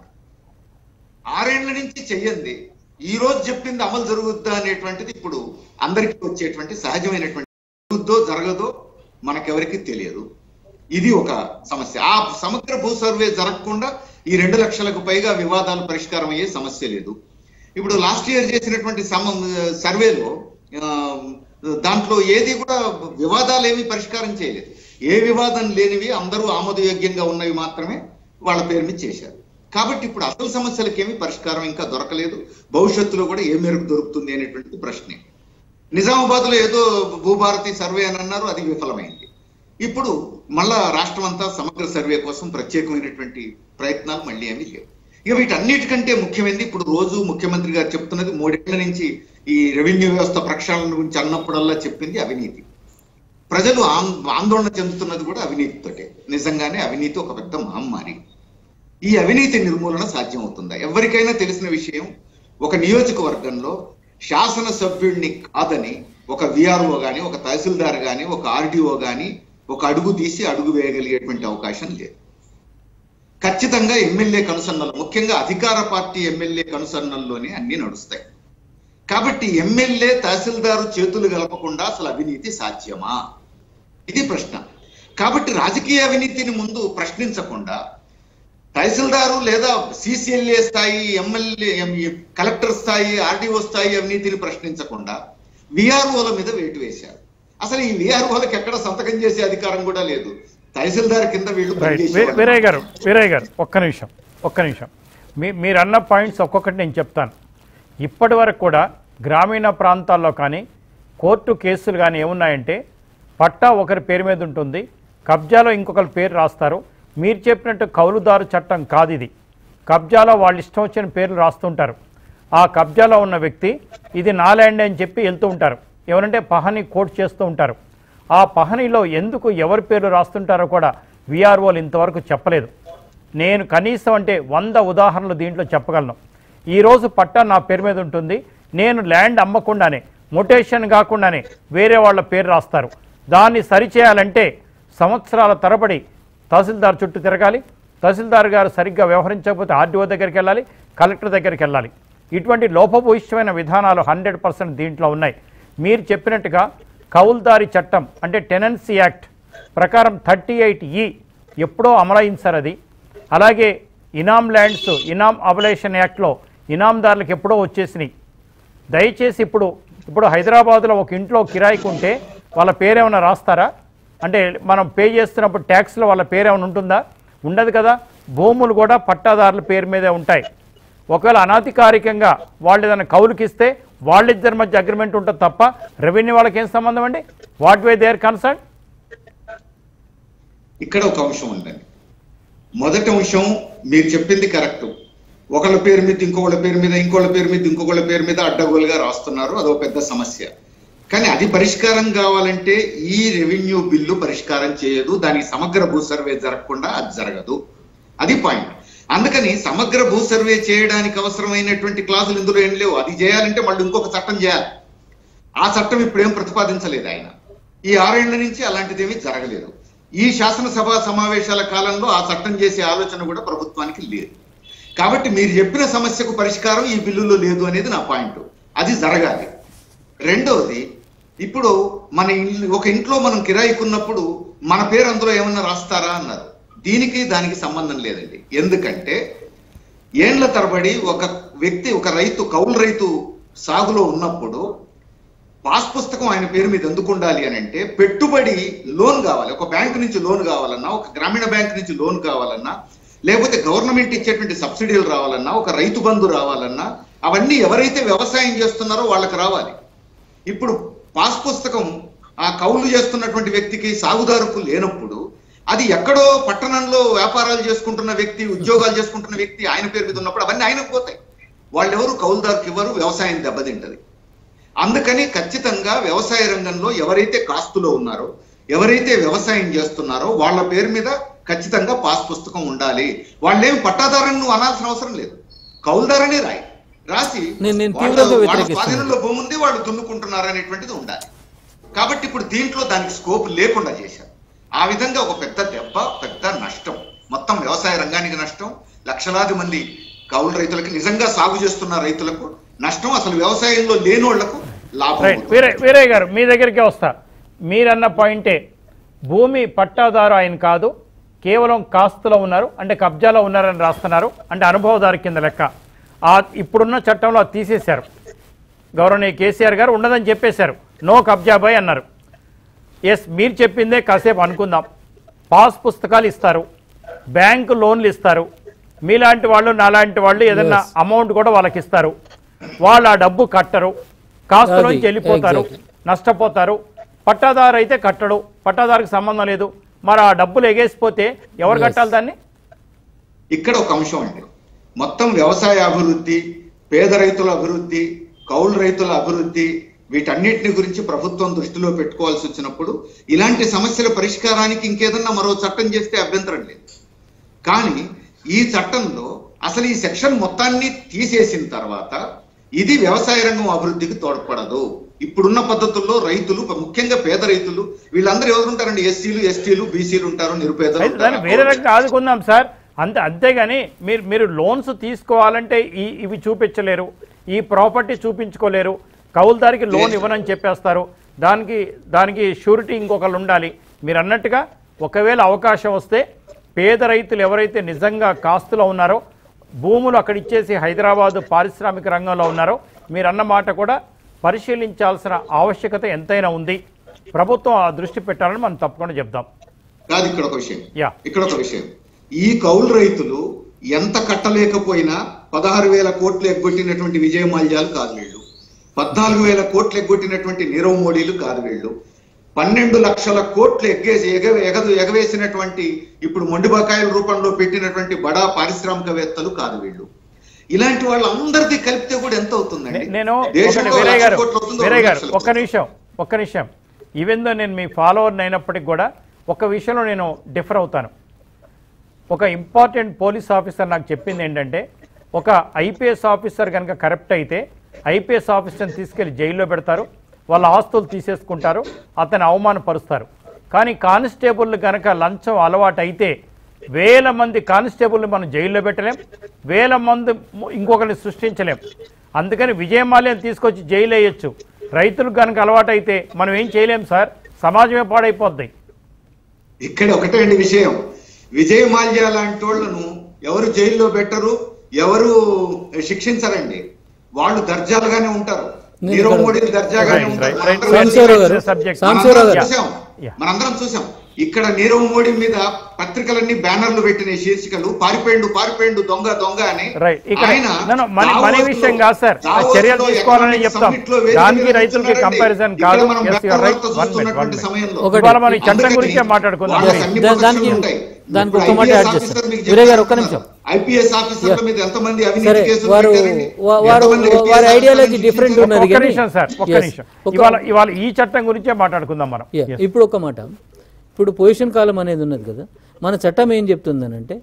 ఆరేళ్ల నుంచి చెయ్యండి ఈ రోజు చెప్పింది అమలు జరుగుద్దా అనేటువంటిది ఇప్పుడు అందరికీ వచ్చేటువంటి సహజమైనటువంటి జరుగుద్దో జరగదో మనకెవరికి తెలియదు ఇది ఒక సమస్య ఆ సమగ్ర భూ సర్వే జరగకుండా ఈ రెండు లక్షలకు పైగా వివాదాలు పరిష్కారం అయ్యే సమస్య లేదు ఇప్పుడు లాస్ట్ ఇయర్ చేసినటువంటి సమ సర్వేలో ఆ, దాంట్లో ఏది కూడా వివాదాలు ఏమీ పరిష్కారం చేయలేదు ఏ వివాదం లేనివి అందరూ ఆమోదయోగ్యంగా ఉన్నవి మాత్రమే వాళ్ళ పేరు మీద చేశారు కాబట్టి ఇప్పుడు అసలు సమస్యలకి ఏమీ పరిష్కారం ఇంకా దొరకలేదు భవిష్యత్తులో కూడా ఏ మేరకు దొరుకుతుంది అనేటువంటిది ప్రశ్నే నిజామాబాద్ లో ఏదో భూభారతి సర్వే అని అన్నారు అది విఫలమైంది ఇప్పుడు మళ్ళా రాష్ట్రం అంతా సమగ్ర సర్వే కోసం ప్రత్యేకమైనటువంటి ప్రయత్నాలు మళ్ళీ ఏమీ లేవు ఇక వీటన్నిటికంటే ముఖ్యమైనది ఇప్పుడు రోజు ముఖ్యమంత్రి గారు చెప్తున్నది మూడేళ్ల నుంచి ఈ రెవెన్యూ వ్యవస్థ ప్రక్షాళన గురించి అన్నప్పుడల్లా చెప్పింది అవినీతి ప్రజలు ఆం- ఆందోళన చెందుతున్నది కూడా అవినీతితోటే నిజంగానే అవినీతి ఒక పెద్ద మహమ్మారి ఈ అవినీతి నిర్మూలన సాధ్యమవుతుందా ఎవరికైనా తెలిసిన విషయం ఒక నియోజకవర్గంలో శాసన సభ్యుడిని కాదని ఒక విఆర్ఓ గాని ఒక తహసీల్దార్ గాని ఒక ఆర్డీఓ గాని ఒక అడుగు తీసి అడుగు వేయగలిగేటువంటి అవకాశం లేదు ఖచ్చితంగా ఎమ్మెల్యే కనుసన్నలు ముఖ్యంగా అధికార పార్టీ ఎమ్మెల్యే కనుసన్నల్లోనే అన్ని నడుస్తాయి కాబట్టి ఎమ్మెల్యే తహసీల్దారు చేతులు గలపకుండా అసలు అవినీతి సాధ్యమా ఇది ప్రశ్న కాబట్టి రాజకీయ అవినీతిని ముందు ప్రశ్నించకుండా తహసీల్దారు లేదా సిసిఎల్ఏ స్థాయి ఎమ్మెల్యే కలెక్టర్ స్థాయి ఆర్డీఓ స్థాయి అవినీతిని ప్రశ్నించకుండా విఆర్ఓల మీద వేటు వేశారు అసలు ఈ విఆర్ఓలకు ఎక్కడ సంతకం చేసే అధికారం కూడా లేదు తహసీల్దార్ కింద వీళ్ళు రైట్ పనిచేసేవాళ్ళు. వీరయ్య గారు వీరయ్య గారు ఒక్క నిమిషం ఒక్క నిమిషం మీ మీరు అన్న పాయింట్స్ ఒక్కొక్కటి నేను చెప్తాను ఇప్పటి వరకు కూడా గ్రామీణ ప్రాంతాల్లో కానీ కోర్టు కేసులు కానీ ఏమున్నాయంటే పట్టా ఒకరి పేరు మీద ఉంటుంది కబ్జాలో ఇంకొకరి పేరు రాస్తారు మీరు చెప్పినట్టు కౌలుదారు చట్టం కాదు ఇది కబ్జాలో వాళ్ళు ఇష్టం వచ్చిన పేర్లు రాస్తుంటారు ఆ కబ్జాలో ఉన్న వ్యక్తి ఇది నా ల్యాండ్ అని చెప్పి వెళ్తూ ఉంటారు ఎవరంటే పహని కోట్ చేస్తూ ఉంటారు ఆ పహనీలో ఎందుకు ఎవరి పేర్లు రాస్తుంటారో కూడా విఆర్ఓలు ఇంతవరకు చెప్పలేదు నేను కనీసం అంటే వంద ఉదాహరణలు దీంట్లో చెప్పగలను ఈరోజు పట్టా నా పేరు మీద ఉంటుంది నేను ల్యాండ్ అమ్మకుండానే మొటేషన్ కాకుండానే వేరే వాళ్ళ పేరు రాస్తారు దాన్ని సరిచేయాలంటే సంవత్సరాల తరబడి తహసీల్దార్ చుట్టూ తిరగాలి తహసీల్దార్ గారు సరిగ్గా వ్యవహరించకపోతే ఆర్డీఓ దగ్గరికి వెళ్ళాలి కలెక్టర్ దగ్గరికి వెళ్ళాలి ఇటువంటి లోపభూయిష్టమైన విధానాలు హండ్రెడ్ పర్సెంట్ దీంట్లో ఉన్నాయి మీరు చెప్పినట్టుగా కౌల్దారి చట్టం అంటే టెనెన్సీ యాక్ట్ ప్రకారం థర్టీ ఎయిట్ ఈ ఎప్పుడో అమలైంది సార్ అది అలాగే ఇనామ్ ల్యాండ్స్ ఇనామ్ అబలేషన్ యాక్ట్లో ఇనాందారులకు ఎప్పుడో వచ్చేసినాయి దయచేసి ఇప్పుడు ఇప్పుడు హైదరాబాద్లో ఒక ఇంట్లో కిరాయికి ఉంటే వాళ్ళ పేరేమైనా రాస్తారా అంటే మనం పే చేస్తున్నప్పుడు ట్యాక్స్లో వాళ్ళ పేరేమైనా ఉంటుందా ఉండదు కదా భూములు కూడా పట్టాదారుల పేరు మీదే ఉంటాయి ఒకవేళ అనధికారికంగా వాళ్ళు ఏదైనా కౌలుకిస్తే వాళ్ళిద్దరి మధ్య అగ్రిమెంట్ ఉంటుంది తప్ప రెవెన్యూ వాళ్ళకి ఏం సంబంధం అండి వాట్ వే దేర్ కన్సర్న్ ఇక్కడ ఒక అంశం ఉందండి మొదటి అంశం మీరు చెప్పింది కరెక్ట్ ఒకళ్ళ పేరు మీద ఇంకొకళ్ళ పేరు మీద ఇంకోళ్ళ పేరు మీద ఇంకొకళ్ళ పేరు మీద అడ్డగోలుగా రాస్తున్నారు అదొక పెద్ద సమస్య కానీ అది పరిష్కారం కావాలంటే ఈ రెవెన్యూ బిల్లు పరిష్కారం చేయదు దానికి సమగ్ర భూ సర్వే జరగకుండా అది జరగదు అది పాయింట్ అందుకని సమగ్ర భూ సర్వే చేయడానికి అవసరమైనటువంటి క్లాసులు ఇందులో ఏం లేవు అది చేయాలంటే మళ్ళీ ఇంకొక చట్టం చేయాలి ఆ చట్టం ఇప్పుడు ఏం ప్రతిపాదించలేదు ఆయన ఈ ఆరేళ్ల నుంచి అలాంటిదేమీ జరగలేదు ఈ శాసనసభ సమావేశాల కాలంలో ఆ చట్టం చేసే ఆలోచన కూడా ప్రభుత్వానికి లేదు కాబట్టి మీరు చెప్పిన సమస్యకు పరిష్కారం ఈ బిల్లులో లేదు అనేది నా పాయింట్ అది జరగాలి రెండవది ఇప్పుడు మన ఇల్లు ఒక ఇంట్లో మనం కిరాయికున్నప్పుడు మన పేరు అందులో ఏమన్నా రాస్తారా అన్నారు దీనికి దానికి సంబంధం లేదండి ఎందుకంటే ఏండ్ల తరబడి ఒక వ్యక్తి ఒక రైతు కౌలు రైతు సాగులో ఉన్నప్పుడు పాస్ పుస్తకం ఆయన పేరు మీద ఎందుకు ఉండాలి అని అంటే పెట్టుబడి లోన్ కావాలి ఒక బ్యాంక్ నుంచి లోన్ కావాలన్నా ఒక గ్రామీణ బ్యాంక్ నుంచి లోన్ కావాలన్నా లేకపోతే గవర్నమెంట్ ఇచ్చేటువంటి సబ్సిడీలు రావాలన్నా ఒక రైతు బంధు రావాలన్నా అవన్నీ ఎవరైతే వ్యవసాయం చేస్తున్నారో వాళ్ళకి రావాలి ఇప్పుడు పాస్ పుస్తకం ఆ కౌలు చేస్తున్నటువంటి వ్యక్తికి సాగుదారుకు లేనప్పుడు అది ఎక్కడో పట్టణంలో వ్యాపారాలు చేసుకుంటున్న వ్యక్తి ఉద్యోగాలు చేసుకుంటున్న వ్యక్తి ఆయన పేరు మీద ఉన్నప్పుడు అవన్నీ ఆయనకు పోతాయి వాళ్ళెవరు కౌలుదారుకి ఇవ్వరు వ్యవసాయం దెబ్బతింటది అందుకని ఖచ్చితంగా వ్యవసాయ రంగంలో ఎవరైతే కాస్తులో ఉన్నారో ఎవరైతే వ్యవసాయం చేస్తున్నారో వాళ్ళ పేరు మీద ఖచ్చితంగా పాస్ పుస్తకం ఉండాలి వాళ్ళేం పట్టాదారని నువ్వు అనాల్సిన అవసరం లేదు కౌలుదారని రాయి రాసి నేను- నేను వాళ్ళ- తీవ్రంగా వాళ్ళ వ్యతిరేకిస్తున్నాను. స్వాధీనంలో భూమి ఉంది వాళ్ళు దున్నుకుంటున్నారు అనేటువంటిది ఉండాలి కాబట్టి ఇప్పుడు దీంట్లో దానికి స్కోప్ లేకుండా చేశారు ఆ విధంగా ఒక పెద్ద దెబ్బ పెద్ద నష్టం మొత్తం వ్యవసాయ రంగానికి నష్టం లక్షలాది మంది కౌలు రైతులకి నిజంగా సాగు చేస్తున్న రైతులకు నష్టం అసలు వ్యవసాయంలో లేనోళ్లకు లాభం రైట్ అవుతుంది. వీరయ్య వీరయ్య గారు మీ దగ్గరికే వస్తా మీరన్న పాయింటే భూమి పట్టాదారు ఆయన కాదు కేవలం కాస్తులో ఉన్నారు అంటే కబ్జాలో ఉన్నారని రాస్తున్నారు అంటే అనుభవదారు కింద లెక్క ఆ ఇప్పుడున్న చట్టంలో అది తీసేశారు గౌరవనీయ కేసీఆర్ గారు ఉండదని చెప్పేశారు నో కబ్జా బాయ్ అన్నారు ఎస్ మీరు చెప్పిందే కాసేపు అనుకుందాం పాస్ పుస్తకాలు ఇస్తారు బ్యాంకు లోన్లు ఇస్తారు మీలాంటి వాళ్ళు నాలాంటి వాళ్ళు ఏదన్నా అమౌంట్ కూడా వాళ్ళకి ఇస్తారు వాళ్ళు ఆ డబ్బు కట్టరు కాస్తులోంచి అది, వెళ్ళిపోతారు exactly. నష్టపోతారు పట్టాదారు అయితే కట్టడు పట్టాదారుకి సంబంధం లేదు మరి ఆ డబ్బులు ఎగేసిపోతే ఎవరు Yes. కట్టాలి దాన్ని ఇక్కడ ఒక అంశం అండి మొత్తం వ్యవసాయ అభివృద్ధి పేద రైతుల అభివృద్ధి కౌలు రైతుల అభివృద్ధి వీటన్నిటిని గురించి ప్రభుత్వం దృష్టిలో పెట్టుకోవాల్సి వచ్చినప్పుడు ఇలాంటి సమస్యల పరిష్కారానికి ఇంకేదన్నా మరో చట్టం చేస్తే అభ్యంతరం లేదు కానీ ఈ చట్టంలో అసలు ఈ సెక్షన్ మొత్తాన్ని తీసేసిన తర్వాత ఇది వ్యవసాయ రంగం అభివృద్ధికి తోడ్పడదు ఇప్పుడున్న పద్ధతుల్లో రైతులు ముఖ్యంగా పేద రైతులు వీళ్ళందరూ ఎవరు ఉంటారండి ఎస్సీలు ఎస్టీలు బీసీలు ఉంటారు నిరుపేదలు అయితే దాన్ని ఉంటారు. వేరే రకంగా ఆదుకుందాం సార్ అంతే అంతేగాని మీరు మీరు లోన్స్ తీసుకోవాలంటే ఈ ఇవి చూపించలేరు ఈ ప్రాపర్టీ చూపించుకోలేరు కౌలుదారికి లోన్ Yes. ఇవ్వనని చెప్పేస్తారు దానికి దానికి షూరిటీ ఇంకొకళ్ళు ఉండాలి మీరు అన్నట్టుగా ఒకవేళ అవకాశం వస్తే పేద రైతులు ఎవరైతే నిజంగా కాస్తులో ఉన్నారో భూములు అక్కడ ఇచ్చేసి హైదరాబాదు పారిశ్రామిక రంగంలో ఉన్నారో మీరు అన్న మాట కూడా పరిశీలించాల్సిన ఆవశ్యకత ఎంతైనా ఉంది ప్రభుత్వం ఆ దృష్టి పెట్టాలని మనం తప్పకుండా చెప్దాం కాదు ఇక్కడ ఒక విషయం యా ఇక్కడ ఒక విషయం ఈ కౌలు రైతులు ఎంత కట్టలేకపోయినా పదహారు వేల కోట్లు ఎగ్గొట్టినటువంటి విజయ మాల్యాలు కాదు వీళ్ళు పద్నాలుగు వేల కోట్లు ఎగ్గొట్టినటువంటి నీరవ్ మోడీలు కాదు వీళ్ళు పన్నెండు లక్షల కోట్లు ఎగ్గేసి ఎగ ఎగదు ఎగవేసినటువంటి ఇప్పుడు మొండి బకాయిల రూపంలో పెట్టినటువంటి బడా పారిశ్రామికవేత్తలు కాదు వీళ్ళు ఇలాంటి వాళ్ళందరిది కలిపితే కూడా ఎంత అవుతుందండి నే- నేను దేశంలో ఒకటి వీరయ్య లక్ష గారు కోట్లు అవుతుందో వీరయ్య రెండు గారు లక్షలు ఒక్క నిమిషం ఒక్క నిమిషం ఈవెన్ దో నేను మీ ఫాలోవర్ అయినప్పటికి కూడా ఒక విషయంలో నేను డిఫర్ అవుతాను ఒక ఇంపార్టెంట్ పోలీస్ ఆఫీసర్ నాకు చెప్పింది ఏంటంటే ఒక ఐపీఎస్ ఆఫీసర్ కనుక కరప్ట్ అయితే ఐపీఎస్ ఆఫీసర్ని తీసుకెళ్లి జైల్లో పెడతారు వాళ్ళ ఆస్తులు తీసేసుకుంటారు అతన్ని అవమానపరుస్తారు కానీ కానిస్టేబుల్ కనుక లంచం అలవాటు అయితే వేల మంది కానిస్టేబుల్ని మనం జైల్లో పెట్టలేం వేల మంది ము- ఇంకొకరిని సృష్టించలేం అందుకని విజయమాల్యం తీసుకొచ్చి జైలు వేయొచ్చు రైతులకు కనుక అలవాటు అయితే మనం ఏం చేయలేం సార్ సమాజమే పాడైపోద్ది ఇక్కడ ఒకటే అండి విషయం విజయ మాల్యా లాంటి వాళ్ళను ఎవరు జైల్లో పెట్టరు ఎవరు శిక్షించరండి వాళ్ళు దర్జాలుగానే ఉంటారు నేను నీరవ్ ఇక్కడ- మోడీ దర్జాగానే Right, ఉంటారు right, right. మనందరం సాంబశివరావు గారు, Subject. సాంబశివరావు మనందరం గారు. చూసాం Yeah. మనందరం చూసాం ఇక్కడ నీరవ్ మోడీ మీద పత్రికలన్నీ బ్యానర్లు పెట్టిన శీర్షికలు పారిపోయిండు పారిపోయిండు దొంగ దొంగ అని రైట్ ఇక్కడ ఆయన నేను మన మన దావోస్లో- విషయం కాదు సార్ ఆ దావోస్లో చర్యలు తీసుకోవాలని ఎకనామిక్ చెప్తాం సమ్మిట్లో వేదిక దానికి మీద రైతులకి కూర్చున్నారండి. కంపారిజన్ ఇక్కడ కాదు మనం Yes, you are right. బెంగళూరుతో One minute, one చూస్తున్నటువంటి minute. సమయంలో ఒకటి. ఇవాళ మనం ఈ చట్టం అందుకని గురించే మాట్లాడుకుందాం వాళ్ళకి please. అన్ని దా- ప్రొటెక్షన్లు దానికి- ఉంటాయి. దానికి ఇప్పుడు ఒక్క మాట IPS యాడ్ ఆఫీసర్ చేస్తాను. మీకు వీరయ్య గారు, ఒక్క చెప్తున్నారు. నిమిషం. ఐపీఎస్ ఆఫీసర్ల మీద ఎంతమంది అవినీతి సరే కేసులు వారు పెట్టారండి? వా- వారు ఎంతమంది వా- వారి IPS ఐడియాలజీ ఆఫీసర్లను డిఫరెంట్ శిక్షించారు? ఉన్నది ఒక్క కానీ నిమిషం సార్ ఒక్క Yes. నిమిషం ఒక- ఇవాళ ఇవాళ ఈ చట్టం గురించే మాట్లాడుకుందాం మనం Yeah. Yes. ఇప్పుడు ఒక మాట ఇప్పుడు పొజిషన్ కాలం అనేది ఉన్నది కదా మన చట్టం ఏం చెప్తుందనంటే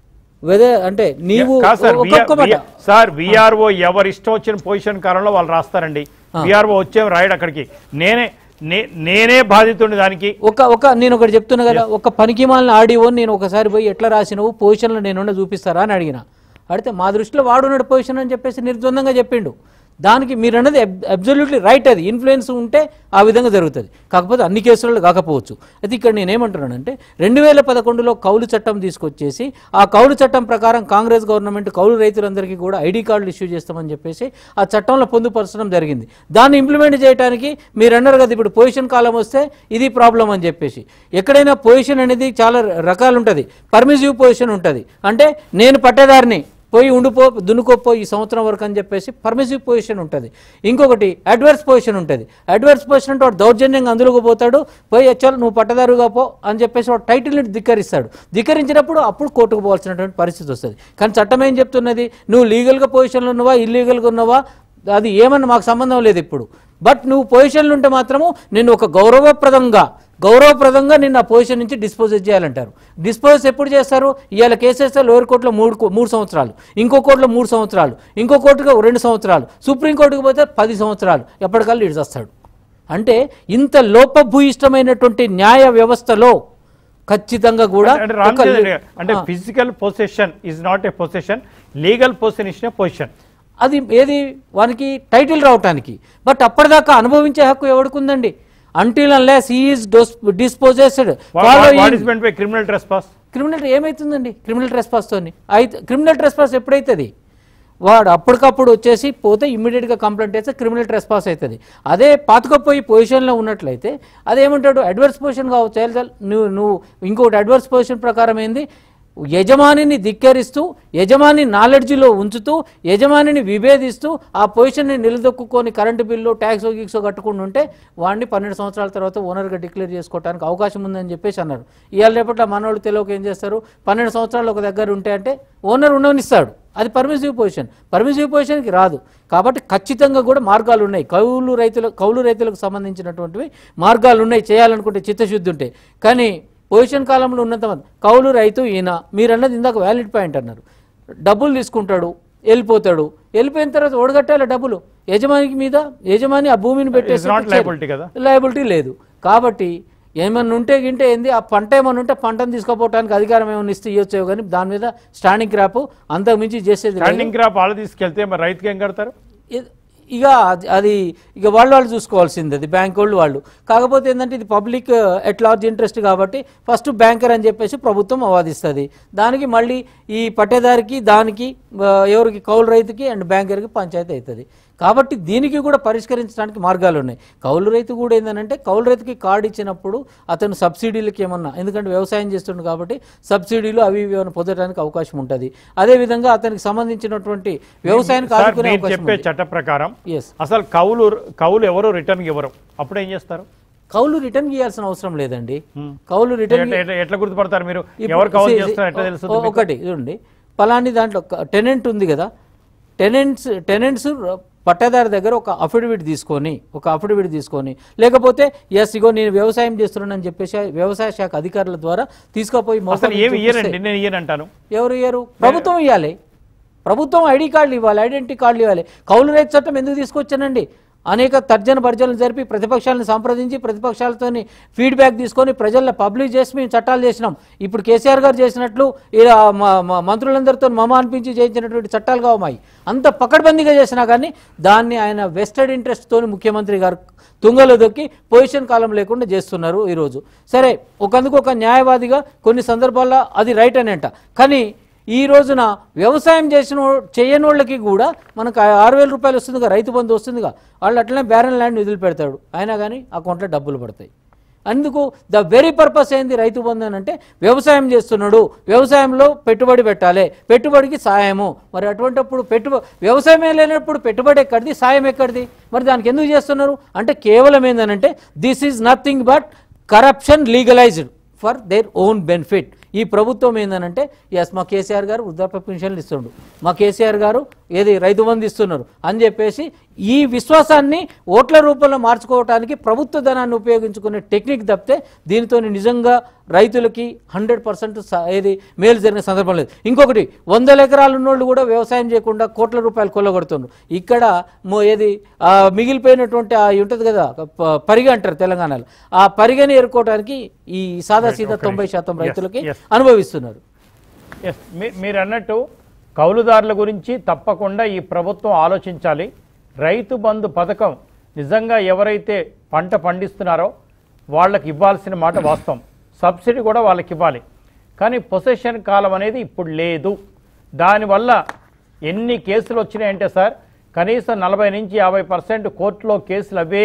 వెదర్ అంటే నీవు కాదు సార్ ఒక్కొక్క మాట VRO సార్ విఆర్ఓ ఎవరు ఇష్టం వచ్చిన పొజిషన్ కాలంలో వాళ్ళు రాస్తారండి విఆర్ఓ వచ్చే రాయడు అక్కడికి నేనే నే- నేనే బాధితుడిని దానికి ఒక ఒక నేను ఒకటి చెప్తున్నా కదా ఒక పనికి మాలిన ఆడియో నేను ఒకసారి పోయి ఎట్లా రాసినవు పొజిషన్లో నేను చూపిస్తారా అని అడిగిన అడిగితే మా దృష్టిలో వాడున్నాడు పొజిషన్ అని చెప్పేసి నిర్ద్వందంగా చెప్పిండు దానికి మీరు అన్నది అబ్జల్యూట్లీ రైట్ అది ఇన్ఫ్లుయెన్స్ ఉంటే ఆ విధంగా జరుగుతుంది కాకపోతే అన్ని కేసులలో కాకపోవచ్చు అయితే ఇక్కడ నేనేమంటున్నానంటే రెండు వేల పదకొండులో కౌలు చట్టం తీసుకొచ్చేసి ఆ కౌలు చట్టం ప్రకారం కాంగ్రెస్ గవర్నమెంట్ కౌలు రైతులందరికీ కూడా ఐడి కార్డులు ఇష్యూ చేస్తామని చెప్పేసి ఆ చట్టంలో పొందుపరచడం జరిగింది దాన్ని ఇంప్లిమెంట్ చేయడానికి మీరు అన్నారు కదా ఇప్పుడు పొజిషన్ కాలం వస్తే ఇది ప్రాబ్లం అని చెప్పేసి ఎక్కడైనా పొజిషన్ అనేది చాలా రకాలు ఉంటుంది పర్మిసివ్ పొజిషన్ ఉంటుంది అంటే నేను పట్టేదారిని పోయి ఉండిపో దున్నుకోపో ఈ సంవత్సరం వరకు అని చెప్పేసి పర్మిసివ్ పొజిషన్ ఉంటుంది ఇంకొకటి అడ్వర్స్ పొజిషన్ ఉంటుంది అడ్వర్స్ పొజిషన్ అంటే వాడు దౌర్జన్యంగా అందులోకి పోతాడు పోయి వచ్చారు నువ్వు పట్టదారుగా పో అని చెప్పేసి వాడు టైటిల్ని ధిక్కరిస్తాడు ధిక్కరించినప్పుడు అప్పుడు కోర్టుకు పోవాల్సినటువంటి పరిస్థితి వస్తుంది కానీ చట్టం ఏం చెప్తున్నది నువ్వు లీగల్గా పొజిషన్లో ఉన్నావా ఇల్లీగల్గా ఉన్నావా అది ఏమన్నా మాకు సంబంధం లేదు ఇప్పుడు బట్ నువ్వు పొజిషన్లు ఉంటే మాత్రము నిన్ను ఒక గౌరవప్రదంగా గౌరవప్రదంగా నిన్ను ఆ పొజిషన్ నుంచి డిస్పోజ్ చేయాలంటారు డిస్పోజ్ ఎప్పుడు చేస్తారు ఇవాళ కేసేస్తే లోయర్ కోర్టులో మూడు కో- మూడు సంవత్సరాలు ఇంకో కోర్టులో మూడు సంవత్సరాలు ఇంకో కోర్టులో రెండు సంవత్సరాలు సుప్రీంకోర్టుకు పోతే పది సంవత్సరాలు ఎప్పటికల్లా ఇటు వస్తాడు అంటే ఇంత లోపభూయిష్టమైనటువంటి న్యాయ వ్యవస్థలో ఖచ్చితంగా కూడా అంటే ఒక రామచంద్ర లే- అంటే ఆ. Physical position is not a position legal position position అది ఏది వానికి టైటిల్ రావటానికి బట్ అప్పటిదాకా అనుభవించే హక్కు ఎవడుకుందండి until unless is dispossessed what is meant by criminal trespass criminal ఏమవుతుందండి క్రిమినల్ ట్రెస్పాస్తోని అయితే క్రిమినల్ ట్రెస్పాస్ ఎప్పుడైతుంది వాడు అప్పటికప్పుడు వచ్చేసి పోతే ఇమ్మీడియట్గా కంప్లైంట్ చేస్తే క్రిమినల్ ట్రెస్పాస్ అవుతుంది అదే పాతుకపోయి పొజిషన్లో ఉన్నట్లయితే అదేమంటాడు అడ్వర్స్ పొజిషన్ కావచ్చు చాలు చాలు. నువ్వు నువ్వు ఇంకొకటి అడ్వర్స్ పొజిషన్ ప్రకారం ఏంది యజమానిని ధిక్కరిస్తూ యజమాని నాలెడ్జ్లో ఉంచుతూ యజమానిని విభేదిస్తూ ఆ పొజిషన్ని నిలదొక్కుకొని కరెంటు బిల్లు ట్యాక్స్ గీక్సో కట్టుకుని ఉంటే వాడిని పన్నెండు సంవత్సరాల తర్వాత ఓనర్గా డిక్లేర్ చేసుకోవడానికి అవకాశం ఉందని చెప్పేసి అన్నారు ఇవాళ రేపట్ల మనోళ్ళు తెలియక ఏం చేస్తారు పన్నెండు సంవత్సరాలు ఒక దగ్గర ఉంటే అంటే ఓనర్ ఉండనిస్తాడు అది పర్మిసివ్ పొజిషన్ పర్మిసివ్ పొజిషన్కి రాదు కాబట్టి ఖచ్చితంగా కూడా మార్గాలు ఉన్నాయి కౌలు రైతుల కౌలు రైతులకు సంబంధించినటువంటివి మార్గాలు ఉన్నాయి చేయాలనుకుంటే చిత్తశుద్ధి ఉంటాయి కానీ పొజిషన్ కాలంలో ఉన్నంత మంది కౌలు రైతు ఈయన మీరు అన్నది ఇందాక వ్యాలిడ్ పాయింట్ అన్నారు డబ్బులు తీసుకుంటాడు వెళ్ళిపోతాడు వెళ్ళిపోయిన తర్వాత ఓడగట్టాలి డబ్బులు యజమానికి మీద యజమాని ఆ భూమిని పెట్టేసి not liability కదా? లయబిలిటీ లేదు కాబట్టి ఏమన్నా ఉంటే గింటే ఏంది ఆ పంట ఏమన్నా ఉంటే పంటను తీసుకుపోవడానికి అధికారం ఏమైనా ఇస్తే ఇవ్వచ్చేవో కానీ దాని మీద స్టాండింగ్ క్రాప్ అంతకు మించి చేసేది లేదు. స్టాండింగ్ క్రాప్ వాళ్ళు తీసుకెళ్తే మరి రైతుకి ఏం కడతారు ఇ- ఇక అది- అది ఇక వాళ్ళు వాళ్ళు చూసుకోవాల్సింది అది బ్యాంక్ వాళ్ళు వాళ్ళు కాకపోతే ఏంటంటే ఇది పబ్లిక్ ఎట్ లార్జ్ ఇంట్రెస్ట్ కాబట్టి ఫస్ట్ బ్యాంకర్ అని చెప్పేసి ప్రభుత్వం అవాదిస్తుంది దానికి మళ్ళీ ఈ పట్టేదారికి దానికి ఆ, ఎవరికి కౌలు రైతుకి అండ్ బ్యాంకర్కి పంచాయతీ అవుతుంది కాబట్టి దీనికి కూడా పరిష్కరించడానికి మార్గాలు ఉన్నాయి కౌలు రైతు కూడా ఏంటంటే కౌలు రైతుకి కార్డు ఇచ్చినప్పుడు అతను సబ్సిడీలకి ఏమన్నా ఎందుకంటే వ్యవసాయం చేస్తుండు కాబట్టి సబ్సిడీలు అవి ఇవి ఏమైనా పొందడానికి అవకాశం ఉంటుంది అదేవిధంగా అతనికి సంబంధించినటువంటి వ్యవసాయానికి సార్ ఆదుకునే మీరు అవకాశం చెప్పే ఉంది. చట్ట ప్రకారం ఎస్ అసలు కౌలు కౌలు ఎవరు రిటర్న్ ఇవ్వరు అప్పుడు ఏం చేస్తారు కౌలు రిటర్న్ గీయాల్సిన అవసరం లేదండి కౌలు రిటర్న్ ఎట్లా- ఎట్లా- ఎట్లా గుర్తుపడతారు మీరు ఇప్పుడు ఎవరు కౌలు see, చేస్తారు ఎట్లా see, తెలుస్తుంది ఓ- ఒకటి చూడండి పలాని దాంట్లో టెనెంట్ ఉంది కదా టెనెంట్స్ టెనెంట్స్ పట్టేదారి దగ్గర ఒక అఫిడవిట్ తీసుకొని ఒక అఫిడవిట్ తీసుకొని లేకపోతే ఎస్ ఇగో నేను వ్యవసాయం చేస్తున్నానని చెప్పేసి వ్యవసాయ శాఖ అధికారుల ద్వారా తీసుకుపోయి మొత్తం అసలు ఏమి ఇయ్యరండి నేను ఇయ్యనంటాను ఎవరు ఇయ్యరు ప్రభుత్వం ఇవ్వాలి ప్రభుత్వం ఐడి కార్డులు ఇవ్వాలి ఐడెంటిటీ కార్డులు ఇవ్వాలి కౌలు రైతు చట్టం ఎందుకు తీసుకొచ్చానండి అనేక తర్జన భర్జనలు జరిపి ప్రతిపక్షాలను సంప్రదించి ప్రతిపక్షాలతోని ఫీడ్బ్యాక్ తీసుకొని ప్రజల్లో పబ్లిష్ చేసి మేము చట్టాలు చేసినాం ఇప్పుడు కేసీఆర్ గారు చేసినట్లు ఇలా మ- మ- మంత్రులందరితో మమ అనిపించి చేయించినటువంటి చట్టాలు కావమాయి అంత పకడ్బందీగా చేసినా కానీ దాన్ని ఆయన వెస్టెడ్ ఇంట్రెస్ట్తోని ముఖ్యమంత్రి గారు తుంగలో దొక్కి పొజిషన్ కాలం లేకుండా చేస్తున్నారు ఈరోజు సరే ఒకందుకు ఒక న్యాయవాదిగా కొన్ని సందర్భాల్లో అది రైట్ అని అంట కానీ ఈ రోజున వ్యవసాయం చేసిన వా- చేయని వాళ్ళకి కూడా మనకు ఆ- ఆరు వేల రూపాయలు వస్తుందిగా రైతు బంధు వస్తుందిగా వాళ్ళు అట్లనే బ్యారన్ ల్యాండ్ నిధులు పెడతాడు అయినా కానీ అకౌంట్లో డబ్బులు పడతాయి అందుకు ద వెరీ పర్పస్ ఏంది రైతు బంధు అని అంటే వ్యవసాయం చేస్తున్నాడు వ్యవసాయంలో పెట్టుబడి పెట్టాలి పెట్టుబడికి సాయము మరి అటువంటిప్పుడు పెట్టుబడి వ్యవసాయమే లేనప్పుడు పెట్టుబడి ఎక్కడిది సాయం ఎక్కడిది మరి దానికి ఎందుకు చేస్తున్నారు అంటే కేవలం ఏంటంటే this is nothing but corruption legalised for their own benefit ఈ ప్రభుత్వం ఏంటంటే ఎస్ మా కేసీఆర్ గారు వృద్ధాప్య పెన్షన్లు ఇస్తుండు మా కేసీఆర్ గారు ఏది రైతు బంధు ఇస్తున్నారు అని చెప్పేసి ఈ విశ్వాసాన్ని ఓట్ల రూపంలో మార్చుకోవడానికి ప్రభుత్వ ధనాన్ని ఉపయోగించుకునే టెక్నిక్ తప్పితే దీనితో నిజంగా రైతులకి హండ్రెడ్ పర్సెంట్ ఏది మేలు జరిగిన సందర్భం లేదు ఇంకొకటి వందల ఎకరాలు ఉన్నోళ్ళు కూడా వ్యవసాయం చేయకుండా కోట్ల రూపాయలు కొల్లగొడుతున్నారు ఇక్కడ మో- ఏది ఆ మిగిలిపోయినటువంటి ఆ ఉంటుంది కదా ప- పరిగ అంటారు తెలంగాణలో ఆ పరిగని ఎరుకోవడానికి ఈ సాదా సీదా తొంభై శాతం రైతులకి yes. అనుభవిస్తున్నారు ఎస్ మీ- మీరు అన్నట్టు కౌలుదారుల గురించి తప్పకుండా ఈ ప్రభుత్వం ఆలోచించాలి రైతు బంధు పథకం నిజంగా ఎవరైతే పంట పండిస్తున్నారో వాళ్ళకి ఇవ్వాల్సిన మాట వాస్తవం సబ్సిడీ కూడా వాళ్ళకి ఇవ్వాలి కానీ పొసెషన్ కాలం అనేది ఇప్పుడు లేదు దానివల్ల ఎన్ని కేసులు వచ్చినాయంటే సార్ కనీసం నలభై నుంచి యాభై పర్సెంట్ కోర్టులో కేసులు అవే